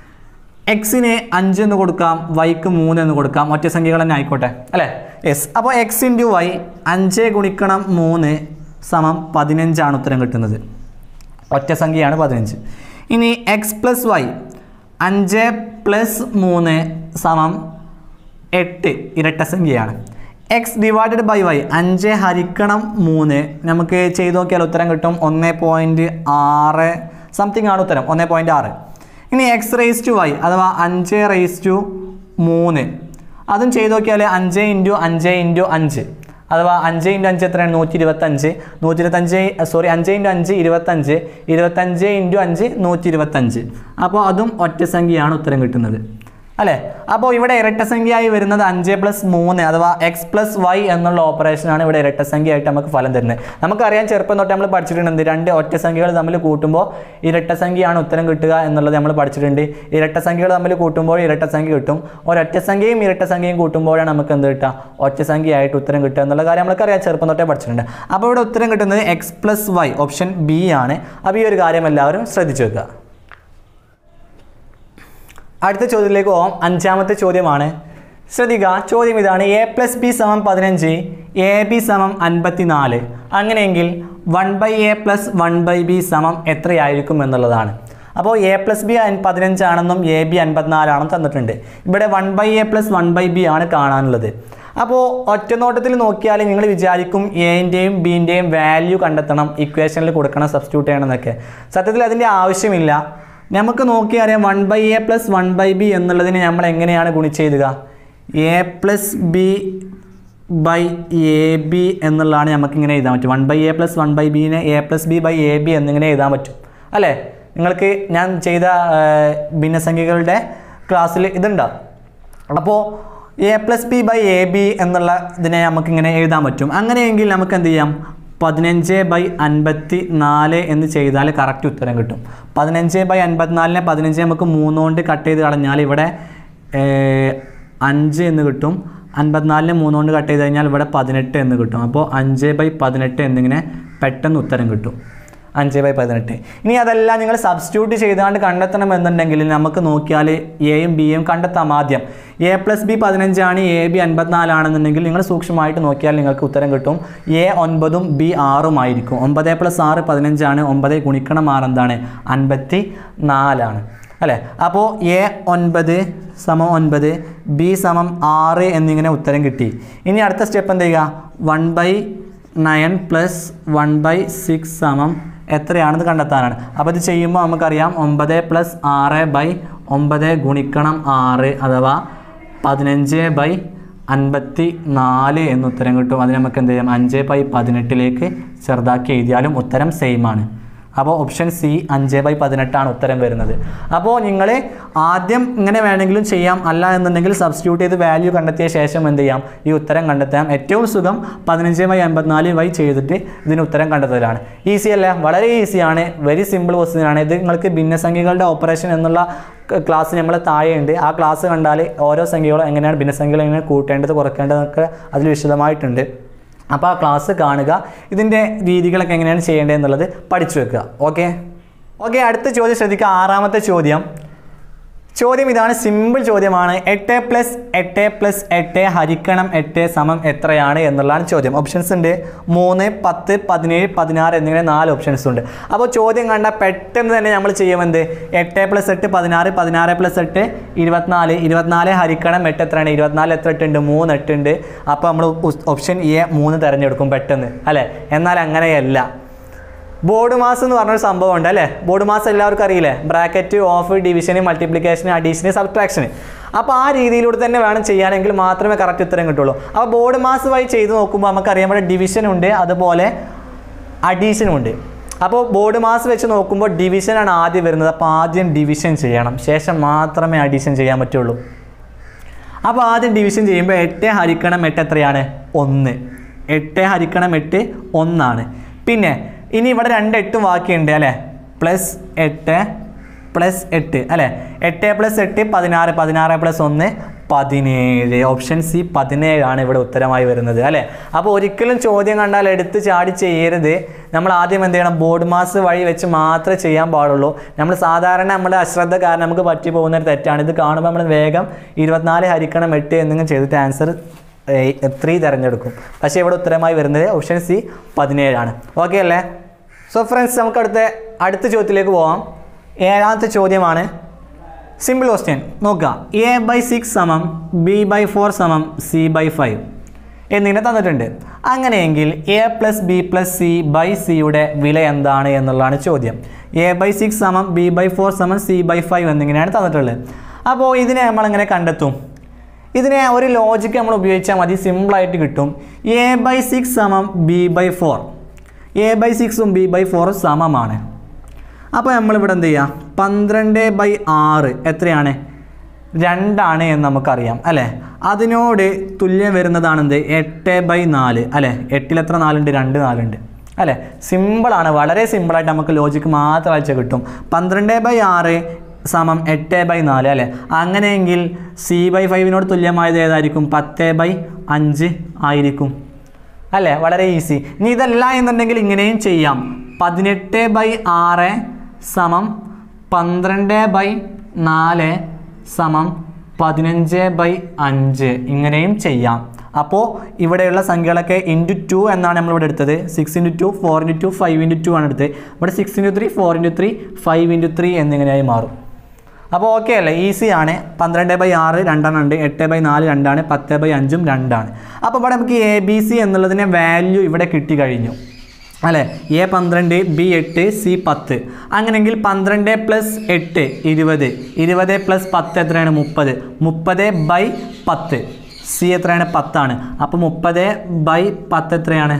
എക്സിന് അഞ്ച് എന്ന് കൊടുക്കാം വൈക്ക് മൂന്ന് എന്ന് കൊടുക്കാം ഒറ്റ സംഖ്യകൾ തന്നെ ആയിക്കോട്ടെ അല്ലേ യെസ് അപ്പോൾ എക്സ് ഇൻറ്റു വൈ അഞ്ച് ഗുണിക്കണം മൂന്ന് സമം പതിനഞ്ചാണ് ഉത്തരം കിട്ടുന്നത് ഒറ്റ സംഖ്യയാണ് പതിനഞ്ച് ഇനി എക്സ് പ്ലസ് വൈ അഞ്ച് പ്ലസ് മൂന്ന് സമം എട്ട് ഇരട്ട സംഖ്യയാണ് എക്സ് ഡിവൈഡഡ് ബൈ വൈ അഞ്ച് ഹരിക്കണം മൂന്ന് നമുക്ക് ചെയ്ത് നോക്കിയാൽ ഉത്തരം കിട്ടും ഒന്ന് പോയിൻറ്റ് ആറ് സംതിങ് ആണ് ഉത്തരം ഒന്ന് പോയിൻറ്റ് ആറ് ഇനി എക്സ് റേസ് ടു വൈ അഥവാ അഞ്ച് റേസ് ടു മൂന്ന് അതും ചെയ്ത് നോക്കിയാൽ അഞ്ച് ഇൻറ്റു അഞ്ച് ഇൻറ്റു അഞ്ച് അഥവാ അഞ്ച് ഇൻറ്റു അഞ്ച് എത്രയാണ് നൂറ്റി ഇരുപത്തഞ്ച് നൂറ്റി ഇരുപത്തഞ്ച് സോറി അഞ്ച് ഇൻറ്റു അഞ്ച് ഇരുപത്തഞ്ച് ഇരുപത്തഞ്ച് ഇൻറ്റു അഞ്ച് നൂറ്റി ഇരുപത്തഞ്ച് അപ്പോൾ അതും ഒറ്റ സംഖ്യയാണ് ഉത്തരം കിട്ടുന്നത് അല്ലേ അപ്പോൾ ഇവിടെ ഇരട്ടസംഖ്യയായി വരുന്നത് അഞ്ച് പ്ലസ് മൂന്ന് അഥവാ എക്സ് പ്ലസ് വൈ എന്നുള്ള ഓപ്പറേഷനാണ് ഇവിടെ ഇരട്ടസംഖ്യയായിട്ട് നമുക്ക് ഫലം തരുന്നത് നമുക്കറിയാം ചെറുപ്പം തൊട്ട് നമ്മൾ പഠിച്ചിട്ടുണ്ട് രണ്ട് ഒറ്റ സംഖ്യകൾ തമ്മിൽ കൂട്ടുമ്പോൾ ഇരട്ടസംഖ്യയാണ് ഉത്തരം കിട്ടുക എന്നുള്ളത് നമ്മൾ പഠിച്ചിട്ടുണ്ട് ഇരട്ടസംഖ്യകൾ തമ്മിൽ കൂട്ടുമ്പോൾ ഇരട്ടസംഖ്യ കിട്ടും ഒരൊറ്റ സംഖ്യയും ഇരട്ടസംഖ്യയും കൂട്ടുമ്പോഴാണ് നമുക്ക് എന്ത് കിട്ടുക ഒറ്റ സംഖ്യയായിട്ട് ഉത്തരം കിട്ടുക എന്നുള്ള കാര്യം നമുക്കറിയാം ചെറുപ്പം തൊട്ടേ പഠിച്ചിട്ടുണ്ട് അപ്പോൾ ഇവിടെ ഉത്തരം കിട്ടുന്നത് X plus Y option B ആണ് അപ്പോൾ ഈ ഒരു കാര്യം എല്ലാവരും ശ്രദ്ധിച്ചു വെക്കുക അടുത്ത ചോദ്യത്തിലേക്ക് പോകാം അഞ്ചാമത്തെ ചോദ്യമാണ് ശ്രദ്ധിക്കുക ചോദ്യം ഇതാണ് എ പ്ലസ് ബി സമം പതിനഞ്ച് എ ബി സമം അൻപത്തിനാല് അങ്ങനെയെങ്കിൽ one by A plus one by B സമം എത്രയായിരിക്കും എന്നുള്ളതാണ് അപ്പോൾ എ പ്ലസ് ബി പതിനഞ്ചാണെന്നും എ ബി അൻപത്തിനാലാണെന്നും തന്നിട്ടുണ്ട് ഇവിടെ one by A plus one by B ആണ് കാണാനുള്ളത് അപ്പോൾ ഒറ്റനോട്ടത്തിൽ നോക്കിയാൽ നിങ്ങൾ വിചാരിക്കും എൻ്റെയും ബിൻ്റെയും വാല്യൂ കണ്ടെത്തണം ഇക്വേഷനിൽ കൊടുക്കണം സബ്സ്റ്റിറ്റ്യൂട്ട് ചെയ്യണം എന്നൊക്കെ സത്യത്തിൽ അതിൻ്റെ ആവശ്യമില്ല നമുക്ക് നോക്കി അറിയാം one by A plus one by B എന്നുള്ളതിനെ നമ്മൾ എങ്ങനെയാണ് ഗുണിച്ചെഴുതുക A plus B by A B എന്നുള്ളതാണ് നമുക്ക് ഇങ്ങനെ എഴുതാൻ പറ്റും one by A plus one by ബിനെ A plus B by A B എന്നിങ്ങനെ എഴുതാൻ പറ്റും അല്ലേ നിങ്ങൾക്ക് ഞാൻ ചെയ്ത ആ, ഭിന്നസംഖ്യകളുടെ ക്ലാസ്സിൽ ഇതുണ്ടാവും അപ്പോൾ A plus B by A B എന്നുള്ള ഇതിനെ നമുക്കിങ്ങനെ എഴുതാൻ പറ്റും അങ്ങനെയെങ്കിൽ നമുക്ക് എന്ത് ചെയ്യാം പതിനഞ്ച് ബൈ അൻപത്തി നാല് എന്ന് ചെയ്താൽ കറക്റ്റ് ഉത്തരം കിട്ടും പതിനഞ്ച് ബൈ അൻപത്തിനാലിനെ പതിനഞ്ച് നമുക്ക് മൂന്നുകൊണ്ട് കട്ട് ചെയ്ത് കളഞ്ഞാൽ ഇവിടെ ഏർ, അഞ്ച് എന്ന് കിട്ടും അൻപത്തിനാലിന് മൂന്നുകൊണ്ട് കട്ട് ചെയ്ത് കഴിഞ്ഞാൽ ഇവിടെ പതിനെട്ട് എന്ന് കിട്ടും അപ്പോൾ അഞ്ച് ബൈ പതിനെട്ട് എന്നിങ്ങനെ പെട്ടെന്ന് ഉത്തരം കിട്ടും അഞ്ച് ബൈ പതിനെട്ട് ഇനി അതെല്ലാം നിങ്ങൾ സബ്സ്റ്റിറ്റ്യൂട്ട് ചെയ്താണ്ട് കണ്ടെത്തണമെന്നുണ്ടെങ്കിൽ നമുക്ക് നോക്കിയാൽ എയും ബിയും കണ്ടെത്താം ആദ്യം എ പ്ലസ് ബി പതിനഞ്ചാണ് എ ബി അൻപത്തിനാലാണെന്നുണ്ടെങ്കിൽ നിങ്ങൾ സൂക്ഷ്മമായിട്ട് നോക്കിയാൽ നിങ്ങൾക്ക് ഉത്തരം കിട്ടും എ ഒൻപതും ബി ആറും ആയിരിക്കും ഒമ്പത് പ്ലസ് ആറ് പതിനഞ്ചാണ് ഒമ്പത് ഗുണിക്കണം ആറ് എന്താണ് അൻപത്തി നാലാണ് അല്ലേ അപ്പോൾ എ ഒൻപത് സമം ഒൻപത് ബി സമം ആറ് എന്നിങ്ങനെ ഉത്തരം കിട്ടി ഇനി അടുത്ത സ്റ്റെപ്പ് എന്ത് ചെയ്യുക one by nine plus one by six സമം എത്രയാണെന്ന് കണ്ടെത്താനാണ് അപ്പോൾ ഇത് ചെയ്യുമ്പോൾ നമുക്കറിയാം ഒമ്പത് പ്ലസ് ആറ് ബൈ ഒമ്പത് ഗുണിക്കണം ആറ് അഥവാ പതിനഞ്ച് ബൈ അൻപത്തി നാല് എന്ന് ഉത്തരം കിട്ടും അതിന് നമുക്ക് എന്ത് ചെയ്യാം അഞ്ച് ബൈ പതിനെട്ടിലേക്ക് ചെറുതാക്കി എഴുതിയാലും ഉത്തരം സെയിം ആണ് അപ്പോൾ ഓപ്ഷൻ സി അഞ്ച് ബൈ പതിനെട്ടാണ് ഉത്തരം വരുന്നത് അപ്പോൾ നിങ്ങൾ ആദ്യം ഇങ്ങനെ വേണമെങ്കിലും ചെയ്യാം അല്ല എന്നുണ്ടെങ്കിൽ സബ്സ്റ്റിറ്റ്യൂട്ട് ചെയ്ത് വാല്യൂ കണ്ടെത്തിയ ശേഷം എന്ത് ചെയ്യാം ഈ ഉത്തരം കണ്ടെത്താം ഏറ്റവും സുഖം പതിനഞ്ച് ബൈ അമ്പത്തിനാല് ബൈ ചെയ്തിട്ട് ഇതിന് ഉത്തരം കണ്ടെത്തലാണ് ഈസി അല്ല വളരെ ഈസിയാണ് വെരി സിമ്പിൾ ക്വസ്റ്റ്യൻ ആണ് ഇത് നിങ്ങൾക്ക് ഭിന്നസംഖ്യകളുടെ ഓപ്പറേഷൻ എന്നുള്ള ക്ലാസ് നമ്മൾ താഴെയുണ്ട് ആ ക്ലാസ് കണ്ടാൽ ഓരോ സംഖ്യകളും എങ്ങനെയാണ് ഭിന്നസംഖ്യകൾ എങ്ങനെ കൂട്ടേണ്ടത് കുറയ്ക്കേണ്ടതൊക്കെ അതിൽ വിശദമായിട്ടുണ്ട് അപ്പോൾ ആ ക്ലാസ് കാണുക ഇതിൻ്റെ രീതികളൊക്കെ എങ്ങനെയാണ് ചെയ്യേണ്ടത് എന്നുള്ളത് പഠിച്ചു വെക്കുക ഓക്കെ ഓക്കെ അടുത്ത ചോദ്യം ശ്രദ്ധിക്കുക ആറാമത്തെ ചോദ്യം ചോദ്യം ഇതാണ് സിമ്പിൾ ചോദ്യമാണ് എട്ട് പ്ലസ് എട്ട് പ്ലസ് എട്ട് ഹരിക്കണം എട്ട് സമം എത്രയാണ് എന്നുള്ളതാണ് ചോദ്യം ഓപ്ഷൻസ് ഉണ്ട് മൂന്ന് പത്ത് പതിനേഴ് പതിനാറ് എന്നിങ്ങനെ നാല് ഓപ്ഷൻസ് ഉണ്ട് അപ്പോൾ ചോദ്യം കണ്ടാൽ പെട്ടെന്ന് തന്നെ നമ്മൾ ചെയ്യുമെന്ത് എട്ട് പ്ലസ് എട്ട് പതിനാറ് പതിനാറ് പ്ലസ് എട്ട് ഇരുപത്തിനാല് ഇരുപത്തിനാല് ഹരിക്കണം എട്ട് എത്രയാണ് ഇരുപത്തിനാല് എത്ര എട്ടുണ്ട് മൂന്ന് എട്ടുണ്ട് അപ്പോൾ നമ്മൾ ഓപ്ഷൻ എ മൂന്ന് തിരഞ്ഞെടുക്കും പെട്ടെന്ന് അല്ലേ എന്നാൽ അങ്ങനെയല്ല ബോർഡ് മാസ് എന്ന് പറഞ്ഞൊരു സംഭവം ഉണ്ട് അല്ലേ ബോർഡ് മാസ് എല്ലാവർക്കും അറിയില്ലേ bracket of division multiplication addition subtraction അപ്പോൾ ആ രീതിയിലൂടെ തന്നെ വേണം ചെയ്യാനെങ്കിൽ മാത്രമേ കറക്റ്റ് ഉത്തരം കിട്ടുള്ളൂ അപ്പോൾ ബോർഡ് മാസ് വഴി ചെയ്ത് നോക്കുമ്പോൾ നമുക്കറിയാം ഇവിടെ ഡിവിഷൻ ഉണ്ട് അതുപോലെ അഡീഷനും ഉണ്ട് അപ്പോൾ ബോർഡ് മാസ് വെച്ച് നോക്കുമ്പോൾ ഡിവിഷനാണ് ആദ്യം വരുന്നത് അപ്പോൾ ആദ്യം ഡിവിഷൻ ചെയ്യണം ശേഷം മാത്രമേ അഡീഷൻ ചെയ്യാൻ പറ്റുള്ളൂ അപ്പോൾ ആദ്യം ഡിവിഷൻ ചെയ്യുമ്പോൾ എട്ട് ഹരിക്കണം എട്ട് എത്രയാണ് ഒന്ന് എട്ട് ഹരിക്കണം എട്ട് ഒന്നാണ് പിന്നെ ഇനി ഇവിടെ രണ്ട് എട്ടും ബാക്കിയുണ്ട് അല്ലേ പ്ലസ് എട്ട് പ്ലസ് എട്ട് അല്ലേ എട്ട് പ്ലസ് എട്ട് പതിനാറ് പതിനാറ് പ്ലസ് ഒന്ന് പതിനേഴ് ഓപ്ഷൻ സി പതിനേഴാണ് ഇവിടെ ഉത്തരമായി വരുന്നത് അല്ലേ അപ്പോൾ ഒരിക്കലും ചോദ്യം കണ്ടാൽ എടുത്ത് ചാടി ചെയ്യരുത് നമ്മൾ ആദ്യം എന്ത് ചെയ്യണം ബോർഡ് മാസ് വഴി വെച്ച് മാത്രമേ ചെയ്യാൻ പാടുള്ളൂ നമ്മൾ സാധാരണ നമ്മുടെ അശ്രദ്ധ കാരണം നമുക്ക് പറ്റി പോകുന്ന ഒരു തെറ്റാണ് ഇത് കാണുമ്പോൾ നമ്മൾ വേഗം ഇരുപത്തിനാല് ഹരിക്കണം എട്ട് എന്നിങ്ങനെ ചെയ്തിട്ട് ആൻസർ ത്രീ തിരഞ്ഞെടുക്കും പക്ഷേ ഇവിടെ ഉത്തരമായി വരുന്നത് ഓപ്ഷൻ സി പതിനേഴാണ് ഓക്കെ അല്ലേ സോ ഫ്രണ്ട്സ് നമുക്ക് അടുത്ത അടുത്ത ചോദ്യത്തിലേക്ക് പോവാം ഏഴാമത്തെ ചോദ്യമാണ് സിമ്പിൾ ക്വസ്റ്റ്യൻ നോക്കുക എ ബൈ സിക്സ് സമം ബി ബൈ ഫോർ സമം സി ബൈ ഫൈവ് എന്നിങ്ങനെ തന്നിട്ടുണ്ട് അങ്ങനെയെങ്കിൽ A plus B plus C by സിയുടെ വില എന്താണ് എന്നുള്ളതാണ് ചോദ്യം എ ബൈ സിക്സ് സമം ബി ബൈ ഫോർ സമം സി ബൈ ഫൈവ് എന്നിങ്ങനെയാണ് തന്നിട്ടുള്ളത് അപ്പോൾ ഇതിനെ നമ്മളെങ്ങനെ കണ്ടെത്തും ഇതിനെ ഒരു ലോജിക്ക് നമ്മൾ ഉപയോഗിച്ചാൽ മതി സിമ്പിളായിട്ട് കിട്ടും എ ബൈ സിക്സ് സമം B by four A by സിക്സും ബി ബൈ ഫോറും സമമാണ് അപ്പോൾ നമ്മളിവിടെ എന്ത് ചെയ്യുക പന്ത്രണ്ട് ബൈ ആറ് എത്രയാണ് രണ്ടാണ് എന്ന് നമുക്കറിയാം അല്ലേ അതിനോട് തുല്യം വരുന്നതാണ് എന്ത് എട്ട് ബൈ നാല് അല്ലേ എട്ടിൽ എത്ര നാലുണ്ട് രണ്ട് നാലുണ്ട് അല്ലേ സിമ്പിളാണ് വളരെ സിമ്പിളായിട്ട് നമുക്ക് ലോജിക്ക് മാത്രം അയച്ചാൽ കിട്ടും പന്ത്രണ്ട് ബൈ ആറ് സമം എട്ട് ബൈ നാല് അല്ലേ അങ്ങനെയെങ്കിൽ സി ബൈ ഫൈവിനോട് തുല്യമായത് ഏതായിരിക്കും പത്ത് ബൈ അഞ്ച് ആയിരിക്കും അല്ലേ വളരെ ഈസി ഇനി ഇതല്ല എന്നുണ്ടെങ്കിൽ ഇങ്ങനെയും ചെയ്യാം പതിനെട്ട് ബൈ ആറ് സമം പന്ത്രണ്ട് ബൈ നാല് സമം പതിനഞ്ച് ബൈ അഞ്ച് ഇങ്ങനെയും ചെയ്യാം അപ്പോൾ ഇവിടെയുള്ള സംഖ്യകളൊക്കെ ഇൻറ്റു ടു എന്നാണ് നമ്മളിവിടെ എടുത്തത് six into two four into two five into two ആണ് എടുത്തത് ഇവിടെ six into three four into three five into three എന്നിങ്ങനെയായി മാറും അപ്പോൾ ഓക്കെ അല്ലേ ഈസി ആണ് പന്ത്രണ്ട് ബൈ ആറ് രണ്ടെണ്ണം ഉണ്ട് എട്ട് ബൈ നാല് രണ്ടാണ് പത്ത് ബൈ അഞ്ചും രണ്ടാണ് അപ്പോൾ ഇവിടെ നമുക്ക് എ ബി സി എന്നുള്ളതിനെ വാല്യൂ ഇവിടെ കിട്ടി കഴിഞ്ഞു അല്ലേ എ പന്ത്രണ്ട് ബി എട്ട് സി പത്ത് അങ്ങനെയെങ്കിൽ പന്ത്രണ്ട് പ്ലസ് എട്ട് ഇരുപത് ഇരുപത് പ്ലസ് പത്ത് എത്രയാണ് മുപ്പത് മുപ്പത് ബൈ പത്ത് സി എത്രയാണ് പത്താണ് അപ്പോൾ മുപ്പത് ബൈ പത്ത് എത്രയാണ്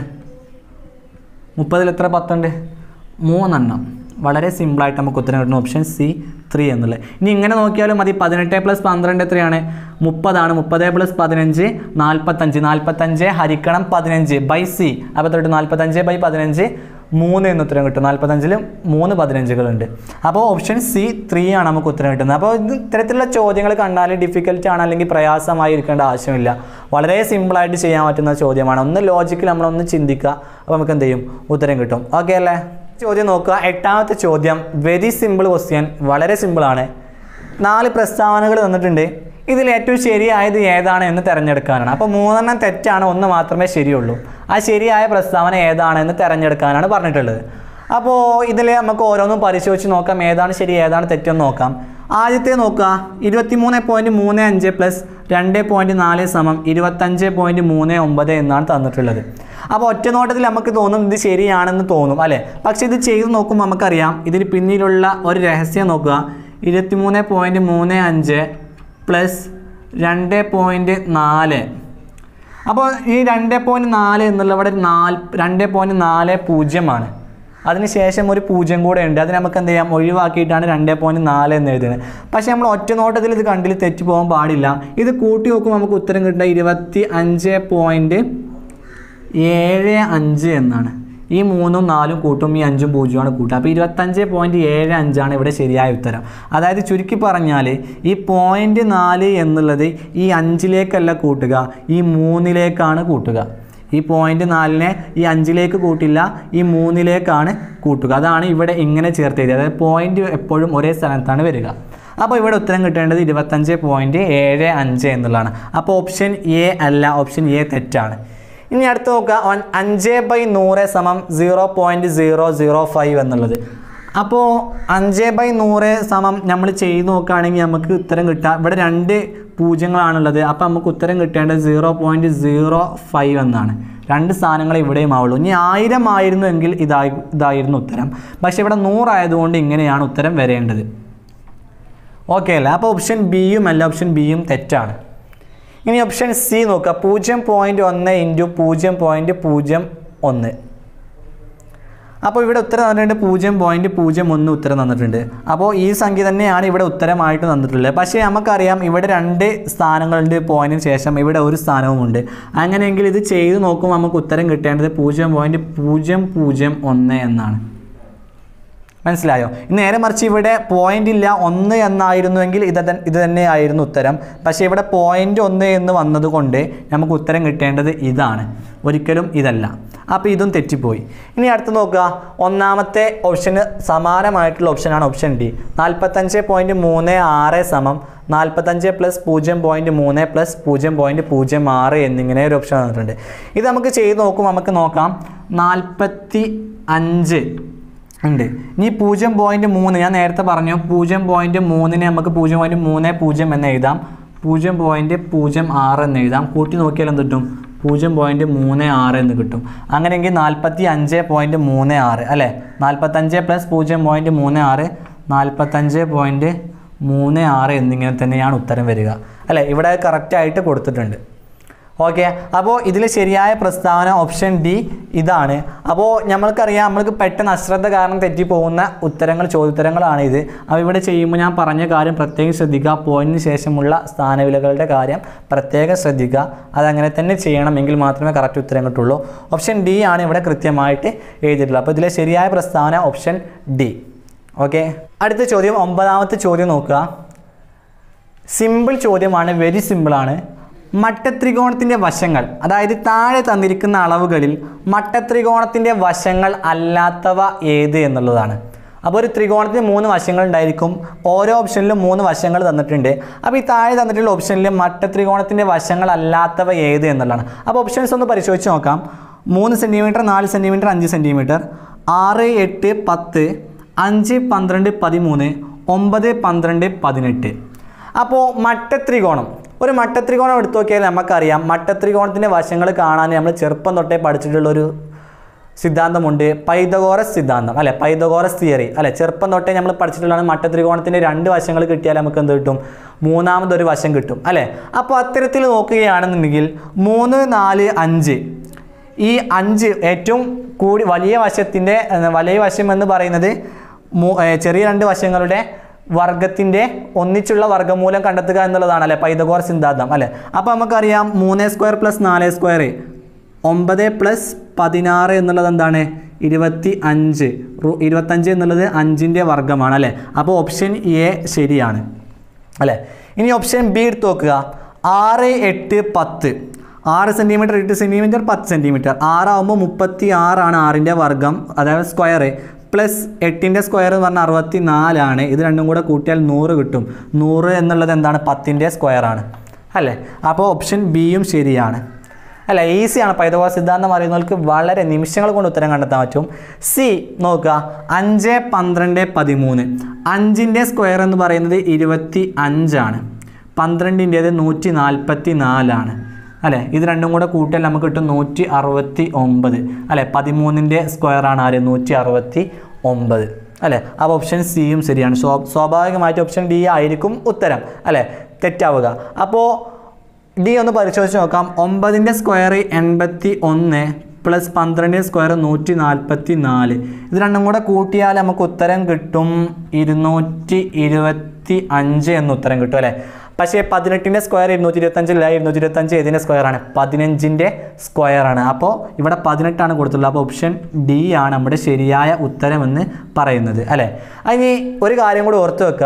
മുപ്പതിൽ എത്ര പത്തുണ്ട് മൂന്നെണ്ണം വളരെ സിമ്പിളായിട്ട് നമുക്ക് ഉത്തരം കിട്ടുന്ന ഓപ്ഷൻ സി ത്രീ എന്നുള്ളത് ഇനി ഇങ്ങനെ നോക്കിയാലും മതി പതിനെട്ട് പ്ലസ് പന്ത്രണ്ട് എത്രയാണ് മുപ്പതാണ് മുപ്പത് പ്ലസ് പതിനഞ്ച് നാൽപ്പത്തഞ്ച് നാൽപ്പത്തഞ്ച് ഹരിക്കണം പതിനഞ്ച് ബൈ സി അപ്പോൾ തൊട്ട് നാൽപ്പത്തഞ്ച് ബൈ പതിനഞ്ച് മൂന്ന് എന്ന് ഉത്തരം കിട്ടും നാൽപ്പത്തഞ്ചിൽ മൂന്ന് പതിനഞ്ചുകളുണ്ട് അപ്പോൾ ഓപ്ഷൻ സി ത്രീ ആണ് നമുക്ക് ഉത്തരം കിട്ടുന്നത് അപ്പോൾ ഇത് ഇത്തരത്തിലുള്ള ചോദ്യങ്ങൾ കണ്ടാൽ ഡിഫിക്കൽട്ട് ആണ് അല്ലെങ്കിൽ പ്രയാസമായി ഇരിക്കേണ്ട ആവശ്യമില്ല വളരെ സിമ്പിളായിട്ട് ചെയ്യാൻ പറ്റുന്ന ചോദ്യമാണ് ഒന്ന് ലോജിക്കിൽ നമ്മളൊന്ന് ചിന്തിക്കുക അപ്പോൾ നമുക്ക് എന്ത് ചെയ്യും ഉത്തരം കിട്ടും ഓക്കെ അല്ലേ ചോദ്യം നോക്കുക എട്ടാമത്തെ ചോദ്യം വെരി സിമ്പിൾ ക്വസ്റ്റ്യൻ വളരെ സിമ്പിളാണ് നാല് പ്രസ്താവനകൾ തന്നിട്ടുണ്ട് ഇതിൽ ഏറ്റവും ശരിയായത് ഏതാണ് എന്ന് തിരഞ്ഞെടുക്കാനാണ് അപ്പോൾ മൂന്നെണ്ണം തെറ്റാണ് ഒന്ന് മാത്രമേ ശരിയുള്ളൂ ആ ശരിയായ പ്രസ്താവന ഏതാണ് എന്ന് തിരഞ്ഞെടുക്കാനാണ് പറഞ്ഞിട്ടുള്ളത് അപ്പോൾ ഇതിൽ നമുക്ക് ഓരോന്നും പരിശോധിച്ച് നോക്കാം ഏതാണ് ശരി ഏതാണ് തെറ്റെന്ന് നോക്കാം ആദ്യത്തെ നോക്കുക ഇരുപത്തിമൂന്ന് പോയിൻറ്റ് മൂന്ന് അഞ്ച് പ്ലസ് രണ്ട് പോയിൻറ്റ് നാല് സമം ഇരുപത്തഞ്ച് പോയിൻറ്റ് മൂന്ന് ഒമ്പത് എന്നാണ് തന്നിട്ടുള്ളത് അപ്പോൾ ഒറ്റ നോട്ടത്തിൽ നമുക്ക് തോന്നും ഇത് ശരിയാണെന്ന് തോന്നും അല്ലേ പക്ഷേ ഇത് ചെയ്ത് നോക്കുമ്പോൾ നമുക്കറിയാം ഇതിന് പിന്നിലുള്ള ഒരു രഹസ്യം നോക്കുക ഇരുപത്തിമൂന്ന് പോയിൻറ്റ് മൂന്ന് അഞ്ച് പ്ലസ് രണ്ട് പോയിൻറ്റ് നാല് അപ്പോൾ ഈ രണ്ട് പോയിൻറ്റ് നാല് എന്നുള്ള ഇവിടെ നാല് രണ്ട് പോയിൻറ്റ് നാല് പൂജ്യമാണ് അതിനുശേഷം ഒരു പൂജ്യം കൂടെ ഉണ്ട് അത് നമുക്ക് എന്ത് ചെയ്യാം ഒഴിവാക്കിയിട്ടാണ് രണ്ട് പോയിൻറ്റ് നാല് എന്ന് എഴുതുന്നത് പക്ഷേ നമ്മൾ ഒറ്റ നോട്ടത്തിൽ ഇത് കണ്ടിൽ തെറ്റി പോകാൻ പാടില്ല ഇത് കൂട്ടി നോക്കുമ്പോൾ നമുക്ക് ഉത്തരം കിട്ടുക ഇരുപത്തി അഞ്ച് പോയിൻറ്റ് ഏഴ് അഞ്ച് എന്നാണ് ഈ മൂന്നും നാലും കൂട്ടും ഈ അഞ്ചും പൂജ്യമാണ് കൂട്ടുക അപ്പോൾ ഇരുപത്തഞ്ച് പോയിൻറ്റ് ഏഴ് അഞ്ചാണ് ഇവിടെ ശരിയായ ഉത്തരം അതായത് ചുരുക്കി പറഞ്ഞാൽ ഈ പോയിൻറ്റ് നാല് എന്നുള്ളത് ഈ അഞ്ചിലേക്കല്ല കൂട്ടുക ഈ മൂന്നിലേക്കാണ് കൂട്ടുക ഈ പോയിൻറ്റ് നാലിനെ ഈ അഞ്ചിലേക്ക് കൂട്ടില്ല ഈ മൂന്നിലേക്കാണ് കൂട്ടുക അതാണ് ഇവിടെ ഇങ്ങനെ ചേർത്ത് എഴുതിയത് അതായത് പോയിൻറ്റ് എപ്പോഴും ഒരേ സ്ഥലത്താണ് വരിക അപ്പോൾ ഇവിടെ ഉത്തരം കിട്ടേണ്ടത് ഇരുപത്തഞ്ച് പോയിൻറ്റ് ഏഴ് അഞ്ച് എന്നുള്ളതാണ് അപ്പോൾ ഓപ്ഷൻ എ അല്ല ഓപ്ഷൻ എ തെറ്റാണ് ഇനി അടുത്ത് നോക്കുക വൺ അഞ്ച് ബൈ നൂറ് സമം zero point zero zero five എന്നുള്ളത് അപ്പോൾ അഞ്ച് ബൈ നൂറ് സമം നമ്മൾ ചെയ്ത് നോക്കുകയാണെങ്കിൽ നമുക്ക് ഉത്തരം കിട്ടുക ഇവിടെ രണ്ട് പൂജ്യങ്ങളാണുള്ളത് അപ്പോൾ നമുക്ക് ഉത്തരം കിട്ടേണ്ടത് സീറോ പോയിൻറ്റ് സീറോ ഫൈവ് എന്നാണ് രണ്ട് സ്ഥാനങ്ങൾ ഇവിടെയും ആവുള്ളൂ ഇനി ആയിരം ആയിരുന്നു എങ്കിൽ ഇതായി ഇതായിരുന്നു ഉത്തരം പക്ഷേ ഇവിടെ നൂറായതുകൊണ്ട് ഇങ്ങനെയാണ് ഉത്തരം വരേണ്ടത് ഓക്കെ അല്ലേ അപ്പോൾ ഓപ്ഷൻ ബിയും അല്ല ഓപ്ഷൻ ബിയും തെറ്റാണ് ഇനി ഓപ്ഷൻ സി നോക്കുക പൂജ്യം പോയിൻറ്റ് ഒന്ന് ഇൻറ്റു പൂജ്യം പോയിൻറ്റ് പൂജ്യം ഒന്ന് അപ്പോൾ ഇവിടെ ഉത്തരം തന്നിട്ടുണ്ട് പൂജ്യം പോയിൻറ്റ് പൂജ്യം ഒന്ന് ഉത്തരം തന്നിട്ടുണ്ട് അപ്പോൾ ഈ സംഖ്യ തന്നെയാണ് ഇവിടെ ഉത്തരമായിട്ട് തന്നിട്ടുള്ളത് പക്ഷേ നമുക്കറിയാം ഇവിടെ രണ്ട് സ്ഥാനങ്ങളുണ്ട് പോയിന്റിന് ശേഷം ഇവിടെ ഒരു സ്ഥാനവുമുണ്ട് അങ്ങനെയെങ്കിൽ ഇത് ചെയ്ത് നോക്കുമ്പോൾ നമുക്ക് ഉത്തരം കിട്ടേണ്ടത് പൂജ്യം പോയിൻറ്റ് പൂജ്യം പൂജ്യം ഒന്ന് എന്നാണ് മനസ്സിലായോ ഇനി നേരെ മറിച്ച് ഇവിടെ പോയിന്റ് ഇല്ല ഒന്ന് എന്നായിരുന്നുവെങ്കിൽ ഇത് തൻ- ഇത് തന്നെയായിരുന്നു ഉത്തരം പക്ഷേ ഇവിടെ പോയിന്റ് ഒന്ന് എന്ന് വന്നതുകൊണ്ട് നമുക്ക് ഉത്തരം കിട്ടേണ്ടത് ഇതാണ് ഒരിക്കലും ഇതല്ല അപ്പോൾ ഇതും തെറ്റിപ്പോയി ഇനി അടുത്ത് നോക്കുക ഒന്നാമത്തെ ഓപ്ഷന് സമാനമായിട്ടുള്ള ഓപ്ഷനാണ് ഓപ്ഷൻ ഡി നാൽപ്പത്തഞ്ച് പോയിൻറ്റ് മൂന്ന് ആറ് സമം നാൽപ്പത്തഞ്ച് പ്ലസ് പൂജ്യം പോയിൻറ്റ് മൂന്ന് പ്ലസ് പൂജ്യം പോയിൻറ്റ് പൂജ്യം ആറ് എന്നിങ്ങനെ ഒരു ഓപ്ഷൻ തന്നിട്ടുണ്ട് ഇത് നമുക്ക് ചെയ്ത് നോക്കുമ്പോൾ നമുക്ക് നോക്കാം നാൽപ്പത്തി അഞ്ച് ഉണ്ട് ഇനി പൂജ്യം പോയിൻറ്റ് മൂന്ന് ഞാൻ നേരത്തെ പറഞ്ഞു പൂജ്യം പോയിൻറ്റ് മൂന്നിനെ നമുക്ക് പൂജ്യം പോയിൻറ്റ് മൂന്ന് പൂജ്യം എന്ന് എഴുതാം പൂജ്യം പോയിൻറ്റ് പൂജ്യം ആറ് എന്ന് എഴുതാം കൂട്ടി നോക്കിയാൽ എന്ത് കിട്ടും പൂജ്യം പോയിൻറ്റ് മൂന്ന് ആറ് എന്ന് കിട്ടും അങ്ങനെയെങ്കിൽ നാൽപ്പത്തി അഞ്ച് പോയിൻറ്റ് മൂന്ന് ആറ് അല്ലേ നാൽപ്പത്തഞ്ച് പ്ലസ് പൂജ്യം പോയിൻറ്റ് മൂന്ന് ആറ് നാൽപ്പത്തഞ്ച് പോയിൻറ്റ് മൂന്ന് ആറ് എന്നിങ്ങനെ തന്നെയാണ് ഉത്തരം വരിക അല്ലേ ഇവിടെ കറക്റ്റായിട്ട് കൊടുത്തിട്ടുണ്ട് ഓക്കെ അപ്പോൾ ഇതിൽ ശരിയായ പ്രസ്താവന ഓപ്ഷൻ ഡി ഇതാണ് അപ്പോൾ നമ്മൾക്കറിയാം നമ്മൾക്ക് പെട്ടെന്ന് അശ്രദ്ധ കാരണം തെറ്റിപ്പോകുന്ന ഉത്തരങ്ങൾ ചോദ്യോത്തരങ്ങളാണ് ഇത് അപ്പോൾ ഇവിടെ ചെയ്യുമ്പോൾ ഞാൻ പറഞ്ഞ കാര്യം പ്രത്യേകം ശ്രദ്ധിക്കുക പോയിന്റിന് ശേഷമുള്ള സ്ഥാനവിലകളുടെ കാര്യം പ്രത്യേകം ശ്രദ്ധിക്കുക അതങ്ങനെ തന്നെ ചെയ്യണമെങ്കിൽ മാത്രമേ കറക്റ്റ് ഉത്തരം കിട്ടുള്ളൂ ഓപ്ഷൻ ഡി ആണ് ഇവിടെ കൃത്യമായിട്ട് എഴുതിയിട്ടുള്ളത് അപ്പോൾ ഇതിലെ ശരിയായ പ്രസ്താവന ഓപ്ഷൻ ഡി ഓക്കെ അടുത്ത ചോദ്യം ഒമ്പതാമത്തെ ചോദ്യം നോക്കുക സിമ്പിൾ ചോദ്യമാണ് വെരി സിമ്പിളാണ് മട്ടത്രികോണത്തിൻ്റെ വശങ്ങൾ അതായത് താഴെ തന്നിരിക്കുന്ന അളവുകളിൽ മട്ടത്രികോണത്തിൻ്റെ വശങ്ങൾ അല്ലാത്തവ ഏത് എന്നുള്ളതാണ് അപ്പോൾ ഒരു ത്രികോണത്തിന് മൂന്ന് വശങ്ങൾ ഉണ്ടായിരിക്കും ഓരോ ഓപ്ഷനിലും മൂന്ന് വശങ്ങൾ തന്നിട്ടുണ്ട് അപ്പോൾ ഈ താഴെ തന്നിട്ടുള്ള ഓപ്ഷനിൽ മട്ടത്രികോണത്തിൻ്റെ വശങ്ങൾ അല്ലാത്തവ ഏത് എന്നുള്ളതാണ് അപ്പോൾ ഓപ്ഷൻസ് ഒന്ന് പരിശോധിച്ച് നോക്കാം മൂന്ന് സെൻറ്റിമീറ്റർ നാല് സെൻറ്റിമീറ്റർ അഞ്ച് സെൻറ്റിമീറ്റർ ആറ് എട്ട് പത്ത് അഞ്ച് പന്ത്രണ്ട് പതിമൂന്ന് ഒമ്പത് പന്ത്രണ്ട് പതിനെട്ട് അപ്പോൾ മട്ടത്രികോണം ഒരു മട്ടത്രികോണം എടുത്തു നോക്കിയാൽ നമുക്കറിയാം മട്ടത്രികോണത്തിൻ്റെ വശങ്ങൾ കാണാൻ നമ്മൾ ചെറുപ്പം തൊട്ടേ പഠിച്ചിട്ടുള്ളൊരു സിദ്ധാന്തമുണ്ട് പൈതഗോറസ് സിദ്ധാന്തം അല്ലെ പൈതഗോറസ് തിയറി അല്ലെ ചെറുപ്പം തൊട്ടേ നമ്മൾ പഠിച്ചിട്ടുള്ളതാണ് മട്ടത്രികോണത്തിൻ്റെ രണ്ട് വശങ്ങൾ കിട്ടിയാൽ നമുക്ക് എന്ത് കിട്ടും മൂന്നാമതൊരു വശം കിട്ടും അല്ലെ അപ്പോൾ അത്തരത്തിൽ നോക്കുകയാണെന്നുണ്ടെങ്കിൽ മൂന്ന് നാല് അഞ്ച് ഈ അഞ്ച് ഏറ്റവും കൂടി വലിയ വശത്തിൻ്റെ ഏർ, വലിയ വശം എന്ന് പറയുന്നത് മൂ- ഏർ, ചെറിയ രണ്ട് വശങ്ങളുടെ വർഗത്തിൻ്റെ ഒന്നിച്ചുള്ള വർഗ്ഗമൂലം കണ്ടെത്തുക എന്നുള്ളതാണ് അല്ലെ പൈതഗോർ സിദ്ധാന്തം അല്ലെ അപ്പോൾ നമുക്കറിയാം മൂന്ന് സ്ക്വയർ പ്ലസ് നാല് സ്ക്വയർ ഒമ്പത് പ്ലസ് പതിനാറ് എന്നുള്ളത് എന്താണ് ഇരുപത്തി അഞ്ച് റു- ഇരുപത്തഞ്ച് എന്നുള്ളത് അഞ്ചിൻ്റെ വർഗ്ഗമാണ് അല്ലേ അപ്പോൾ ഓപ്ഷൻ എ ശരിയാണ് അല്ലേ ഇനി ഓപ്ഷൻ ബി എടുത്ത് നോക്കുക ആറ് എട്ട് പത്ത് ആറ് സെൻറ്റിമീറ്റർ എട്ട് സെൻറ്റിമീറ്റർ പത്ത് സെൻറ്റിമീറ്റർ ആറാവുമ്പോൾ മുപ്പത്തി ആറാണ് ആറിൻ്റെ വർഗ്ഗം അതായത് സ്ക്വയർ പ്ലസ് എട്ടിൻ്റെ സ്ക്വയർ എന്ന് പറഞ്ഞാൽ അറുപത്തി നാലാണ് ഇത് രണ്ടും കൂടെ കൂട്ടിയാൽ നൂറ് കിട്ടും നൂറ് എന്നുള്ളത് എന്താണ് പത്തിൻ്റെ സ്ക്വയർ ആണ് അല്ലേ അപ്പോൾ ഓപ്ഷൻ ബിയും ശരിയാണ് അല്ല ഈസിയാണ് പൈതകോറ സിദ്ധാന്തം അറിയുന്നവർക്ക് വളരെ നിമിഷങ്ങൾ കൊണ്ട് ഉത്തരം കണ്ടെത്താൻ പറ്റും സി നോക്കുക അഞ്ച് പന്ത്രണ്ട് പതിമൂന്ന് അഞ്ചിൻ്റെ സ്ക്വയർ എന്ന് പറയുന്നത് ഇരുപത്തി അഞ്ചാണ് പന്ത്രണ്ടിൻ്റേത് നൂറ്റി നാൽപ്പത്തി നാലാണ് അല്ലേ ഇത് രണ്ടും കൂടെ കൂട്ടിയാൽ നമുക്ക് കിട്ടും നൂറ്റി അറുപത്തി ഒമ്പത് അല്ലേ പതിമൂന്നിൻ്റെ സ്ക്വയർ ആണ് ആര് നൂറ്റി അറുപത്തി ഒമ്പത് അല്ലേ അപ്പോൾ ഓപ്ഷൻ സിയും ശരിയാണ് സ്വാ സ്വാഭാവികമായിട്ട് ഓപ്ഷൻ ഡി ആയിരിക്കും ഉത്തരം അല്ലേ തെറ്റാവുക അപ്പോൾ ഡി ഒന്ന് പരിശോധിച്ച് നോക്കാം ഒമ്പതിൻ്റെ സ്ക്വയർ എൺപത്തി ഒന്ന് പ്ലസ് പന്ത്രണ്ടിൻ്റെ സ്ക്വയർ നൂറ്റി നാൽപ്പത്തി നാല് ഇത് രണ്ടും കൂടെ കൂട്ടിയാൽ നമുക്ക് ഉത്തരം കിട്ടും ഇരുന്നൂറ്റി ഇരുപത്തി അഞ്ച് എന്ന് ഉത്തരം കിട്ടും അല്ലേ പക്ഷേ പതിനെട്ടിൻ്റെ സ്ക്വയർ ഇരുന്നൂറ്റി ഇരുപത്തഞ്ചില്ല ഇരുന്നൂറ്റി ഇരുപത്തഞ്ച് ഏതിൻ്റെ സ്ക്വയർ ആണ് പതിനഞ്ചിൻ്റെ സ്ക്വയർ ആണ് അപ്പോൾ ഇവിടെ പതിനെട്ടാണ് കൊടുത്തുള്ളത് അപ്പോൾ ഓപ്ഷൻ ഡി ആണ് നമ്മുടെ ശരിയായ ഉത്തരമെന്ന് പറയുന്നത് അല്ലേ അതിന് ഒരു കാര്യം കൂടി ഓർത്ത് വെക്കുക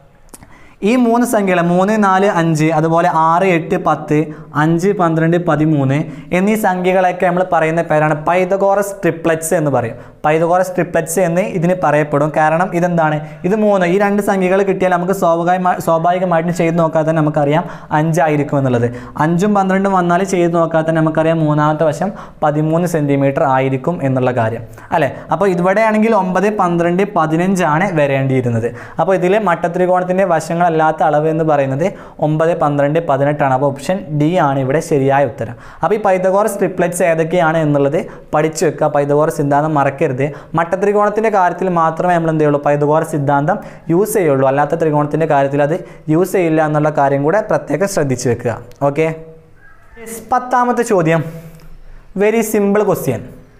ഈ മൂന്ന് സംഖ്യകൾ മൂന്ന് നാല് അഞ്ച് അതുപോലെ ആറ് എട്ട് പത്ത് അഞ്ച് പന്ത്രണ്ട് പതിമൂന്ന് എന്നീ സംഖ്യകളൊക്കെ നമ്മൾ പറയുന്ന പേരാണ് പൈതഗോറസ് ട്രിപ്ലറ്റ്സ് എന്ന് പറയും പൈതഗോറസ് ട്രിപ്ലറ്റ്സ് എന്ന് ഇതിന് പറയപ്പെടും കാരണം ഇതെന്താണ് ഇത് മൂന്ന് ഈ രണ്ട് സംഖ്യകൾ കിട്ടിയാൽ നമുക്ക് സ്വാഭാവികമായി സ്വാഭാവികമായിട്ടും ചെയ്ത് നോക്കാതെ തന്നെ നമുക്കറിയാം അഞ്ചായിരിക്കും എന്നുള്ളത് അഞ്ചും പന്ത്രണ്ടും വന്നാൽ ചെയ്ത് നോക്കാതെ തന്നെ നമുക്കറിയാം മൂന്നാമത്തെ വശം പതിമൂന്ന് സെൻറ്റിമീറ്റർ ആയിരിക്കും എന്നുള്ള കാര്യം അല്ലേ അപ്പോൾ ഇവിടെയാണെങ്കിൽ ഒമ്പത് പന്ത്രണ്ട് പതിനഞ്ചാണ് വരേണ്ടിയിരുന്നത് അപ്പോൾ ഇതിൽ മട്ടത്രികോണത്തിൻ്റെ വശങ്ങളല്ലാത്ത അളവ് എന്ന് പറയുന്നത് ഒമ്പത് പന്ത്രണ്ട് പതിനെട്ടാണ് അപ്പോൾ ഓപ്ഷൻ ഡി ആണ് ഇവിടെ ശരിയായ ഉത്തരം അപ്പോൾ ഈ പൈതഗോറസ് ട്രിപ്ലറ്റ്സ് ഏതൊക്കെയാണ് എന്നുള്ളത് പഠിച്ചു വെക്കുക പൈതഗോറസ് സിദ്ധാന്തം മറക്കരുത് മട്ടത്രികോണത്തിൻ്റെ കാര്യത്തിൽ മാത്രമേ നമ്മൾ എന്ത് ചെയ്യുള്ളൂ പൈതഗോറസ് സിദ്ധാന്തം യൂസ് ചെയ്യുള്ളൂ അല്ലാത്ത ത്രികോണത്തിൻ്റെ കാര്യത്തിൽ അത് യൂസ് ചെയ്യില്ല എന്നുള്ള കാര്യം കൂടെ പ്രത്യേകം ശ്രദ്ധിച്ചു വെക്കുക ഓക്കെ പത്താമത്തെ ചോദ്യം വെരി സിമ്പിൾ ക്വസ്റ്റ്യൻ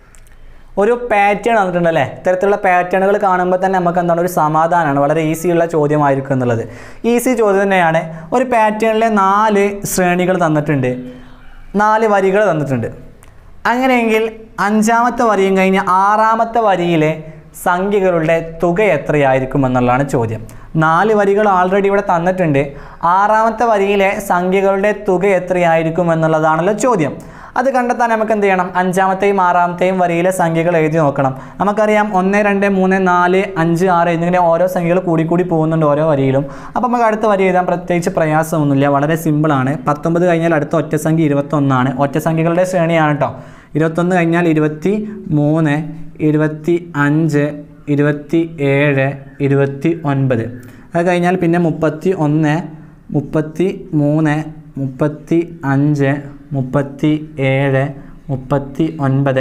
ഒരു പാറ്റേൺ തന്നിട്ടുണ്ടല്ലേ ഇത്തരത്തിലുള്ള പാറ്റേണുകൾ കാണുമ്പോൾ തന്നെ നമുക്ക് എന്താണ് ഒരു സമാധാനമാണ് വളരെ ഈസിയുള്ള ചോദ്യമായിരിക്കും എന്നുള്ളത് ഈസി ചോദ്യം തന്നെയാണ് ഒരു പാറ്റേണിലെ നാല് ശ്രേണികൾ തന്നിട്ടുണ്ട് നാല് വരികൾ തന്നിട്ടുണ്ട് അങ്ങനെയെങ്കിൽ അഞ്ചാമത്തെ വരിയും കഴിഞ്ഞ് ആറാമത്തെ വരിയിലെ സംഖ്യകളുടെ തുക എത്രയായിരിക്കും എന്നുള്ളതാണ് ചോദ്യം നാല് വരികൾ ആൾറെഡി ഇവിടെ തന്നിട്ടുണ്ട് ആറാമത്തെ വരിയിലെ സംഖ്യകളുടെ തുക എത്രയായിരിക്കും എന്നുള്ളതാണല്ലോ ചോദ്യം അത് കണ്ടെത്താൻ നമുക്ക് എന്ത് ചെയ്യണം അഞ്ചാമത്തെയും ആറാമത്തെയും വരിയിലെ സംഖ്യകൾ എഴുതി നോക്കണം നമുക്കറിയാം ഒന്ന് രണ്ട് മൂന്ന് നാല് അഞ്ച് ആറ് എന്നിങ്ങനെ ഓരോ സംഖ്യകൾ കൂടി കൂടി പോകുന്നുണ്ട് ഓരോ വരിയിലും അപ്പോൾ നമുക്ക് അടുത്ത വരി എഴുതാൻ പ്രത്യേകിച്ച് പ്രയാസമൊന്നുമില്ല വളരെ സിമ്പിളാണ് പത്തൊമ്പത് കഴിഞ്ഞാൽ അടുത്ത ഒറ്റ സംഖ്യ ഇരുപത്തൊന്നാണ് ഒറ്റ സംഖ്യകളുടെ ശ്രേണിയാണ് കേട്ടോ ഇരുപത്തൊന്ന് കഴിഞ്ഞാൽ ഇരുപത്തി മൂന്ന് ഇരുപത്തി അഞ്ച് ഇരുപത്തി ഏഴ് ഇരുപത്തി ഒൻപത് അത് കഴിഞ്ഞാൽ പിന്നെ മുപ്പത്തി ഒന്ന് മുപ്പത്തി മൂന്ന് മുപ്പത്തി അഞ്ച് മുപ്പത്തി ഏഴ് മുപ്പത്തി ഒൻപത്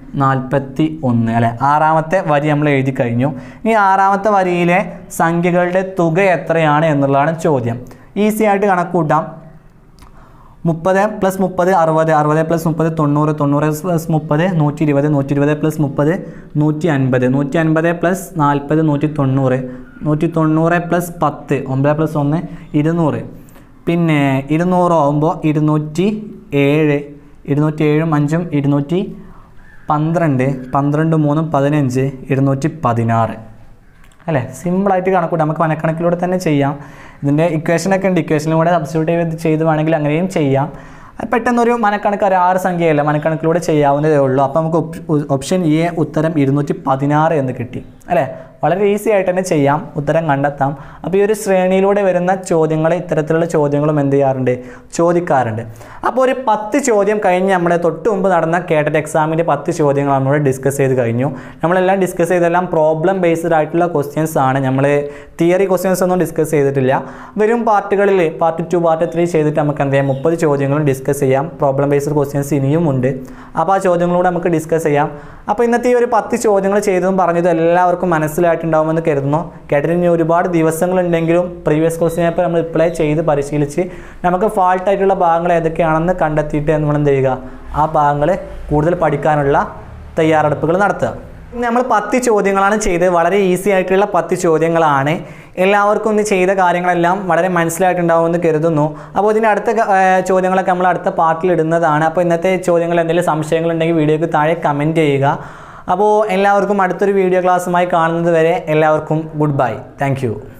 നാൽപ്പത്തി ഒന്ന് അല്ലെ ആറാമത്തെ വരി നമ്മൾ എഴുതി കഴിഞ്ഞു ഈ ആറാമത്തെ വരിയിലെ സംഖ്യകളുടെ തുക എത്രയാണ് എന്നുള്ളതാണ് ചോദ്യം ഈസി ആയിട്ട് കണക്കൂട്ടാം മുപ്പത് പ്ലസ് മുപ്പത് അറുപത് അറുപത് പ്ലസ് മുപ്പത് തൊണ്ണൂറ് തൊണ്ണൂറ് പ്ലസ് മുപ്പത് നൂറ്റി ഇരുപത് നൂറ്റി ഇരുപത് പ്ലസ് മുപ്പത് നൂറ്റി അൻപത് നൂറ്റി അൻപത് പ്ലസ് നാൽപ്പത് നൂറ്റി തൊണ്ണൂറ് നൂറ്റി തൊണ്ണൂറ് പ്ലസ് പത്ത് ഒമ്പത് പ്ലസ് ഒന്ന് ഇരുന്നൂറ് പിന്നെ ഇരുന്നൂറ് ആകുമ്പോൾ ഇരുന്നൂറ്റി ഏഴ് ഇരുന്നൂറ്റി ഏഴും അഞ്ചും ഇരുന്നൂറ്റി പന്ത്രണ്ട് പന്ത്രണ്ട് മൂന്നും പതിനഞ്ച് ഇരുന്നൂറ്റി പതിനാറ് അല്ലേ സിമ്പിളായിട്ട് കണക്കൂട്ടാം നമുക്ക് മനക്കണക്കിലൂടെ തന്നെ ചെയ്യാം ഇതിൻ്റെ ഇക്വേഷനൊക്കെ ഉണ്ട് ഇക്വേഷനിലൂടെ സബ്സ്റ്റിറ്റ്യൂട്ട് ചെയ്ത് ചെയ്ത് വേണമെങ്കിൽ അങ്ങനെയും ചെയ്യാം അത് പെട്ടെന്നൊരു മനക്കണക്ക് ഒരു ആറ് സംഖ്യയല്ല മനക്കണക്കിലൂടെ ചെയ്യാവുന്നതേ ഉള്ളൂ അപ്പോൾ നമുക്ക് ഓപ്- ഓപ്ഷൻ എ ഉത്തരം ഇരുന്നൂറ്റി പതിനാറ് എന്ന് കിട്ടി അല്ലേ വളരെ ഈസി ആയിട്ട് തന്നെ ചെയ്യാം ഉത്തരം കണ്ടെത്താം അപ്പോൾ ഈ ഒരു ശ്രേണിയിലൂടെ വരുന്ന ചോദ്യങ്ങൾ ഇത്തരത്തിലുള്ള ചോദ്യങ്ങളും എന്ത് ചെയ്യാറുണ്ട് ചോദിക്കാറുണ്ട് അപ്പോൾ ഒരു പത്ത് ചോദ്യം കഴിഞ്ഞ് നമ്മുടെ തൊട്ട് മുമ്പ് നടന്ന കേട്ടറ്റ് എക്സാമിൻ്റെ പത്ത് ചോദ്യങ്ങൾ നമ്മൾ ഡിസ്കസ് ചെയ്ത് കഴിഞ്ഞു നമ്മളെല്ലാം ഡിസ്കസ് ചെയ്തെല്ലാം പ്രോബ്ലം ബേസ്ഡ് ആയിട്ടുള്ള ക്വസ്റ്റ്യൻസ് ആണ് നമ്മൾ തിയറി ക്വസ്റ്റ്യൻസ് ഒന്നും ഡിസ്കസ് ചെയ്തിട്ടില്ല വരും പാർട്ടുകളിൽ പാർട്ട് ടു പാർട്ട് ത്രീ ചെയ്തിട്ട് നമുക്ക് എന്ത് ചെയ്യാം മുപ്പത് ചോദ്യങ്ങളും ഡിസ്കസ് ചെയ്യാം പ്രോബ്ലം ബേസ്ഡ് ക്വസ്റ്റ്യൻസ് ഇനിയും ഉണ്ട് അപ്പോൾ ആ ചോദ്യങ്ങളൂടെ നമുക്ക് ഡിസ്കസ് ചെയ്യാം അപ്പോൾ ഇന്നത്തെ ഈ ഒരു പത്ത് ചോദ്യങ്ങൾ ചെയ്തതും പറഞ്ഞതും എല്ലാവർക്കും മനസ്സിലായിട്ടുണ്ടാവുമെന്ന് കരുതുന്നു കേട്ടിട്ട് ഇനി ഒരുപാട് ദിവസങ്ങളുണ്ടെങ്കിലും പ്രീവിയസ് ക്വസ്റ്റ്യൻ പേപ്പർ നമ്മൾ ഇപ്പോഴേ ചെയ്ത് പരിശീലിച്ച് നമുക്ക് ഫാൾട്ടായിട്ടുള്ള ഭാഗങ്ങൾ ഏതൊക്കെയാണെന്ന് കണ്ടെത്തിയിട്ട് നമ്മൾ എന്ത് ചെയ്യുക ആ ഭാഗങ്ങൾ കൂടുതൽ പഠിക്കാനുള്ള തയ്യാറെടുപ്പുകൾ നടത്തുക ഇന്ന് നമ്മൾ പത്ത് ചോദ്യങ്ങളാണ് ചെയ്തത് വളരെ ഈസി ആയിട്ടുള്ള പത്ത് ചോദ്യങ്ങളാണ് എല്ലാവർക്കും ഇന്ന് ചെയ്ത കാര്യങ്ങളെല്ലാം വളരെ മനസ്സിലായിട്ടുണ്ടാവുമെന്ന് കരുതുന്നു അപ്പോൾ ഇതിൻ്റെ അടുത്ത ക- ഏർ ചോദ്യങ്ങളൊക്കെ നമ്മൾ അടുത്ത പാർട്ടിൽ ഇടുന്നതാണ് അപ്പോൾ ഇന്നത്തെ ചോദ്യങ്ങൾ എന്തെങ്കിലും സംശയങ്ങളുണ്ടെങ്കിൽ വീഡിയോക്ക് താഴെ കമൻറ്റ് ചെയ്യുക അപ്പോൾ എല്ലാവർക്കും അടുത്തൊരു വീഡിയോ ക്ലാസ്സുമായി കാണുന്നത് വരെ എല്ലാവർക്കും ഗുഡ് ബൈ താങ്ക്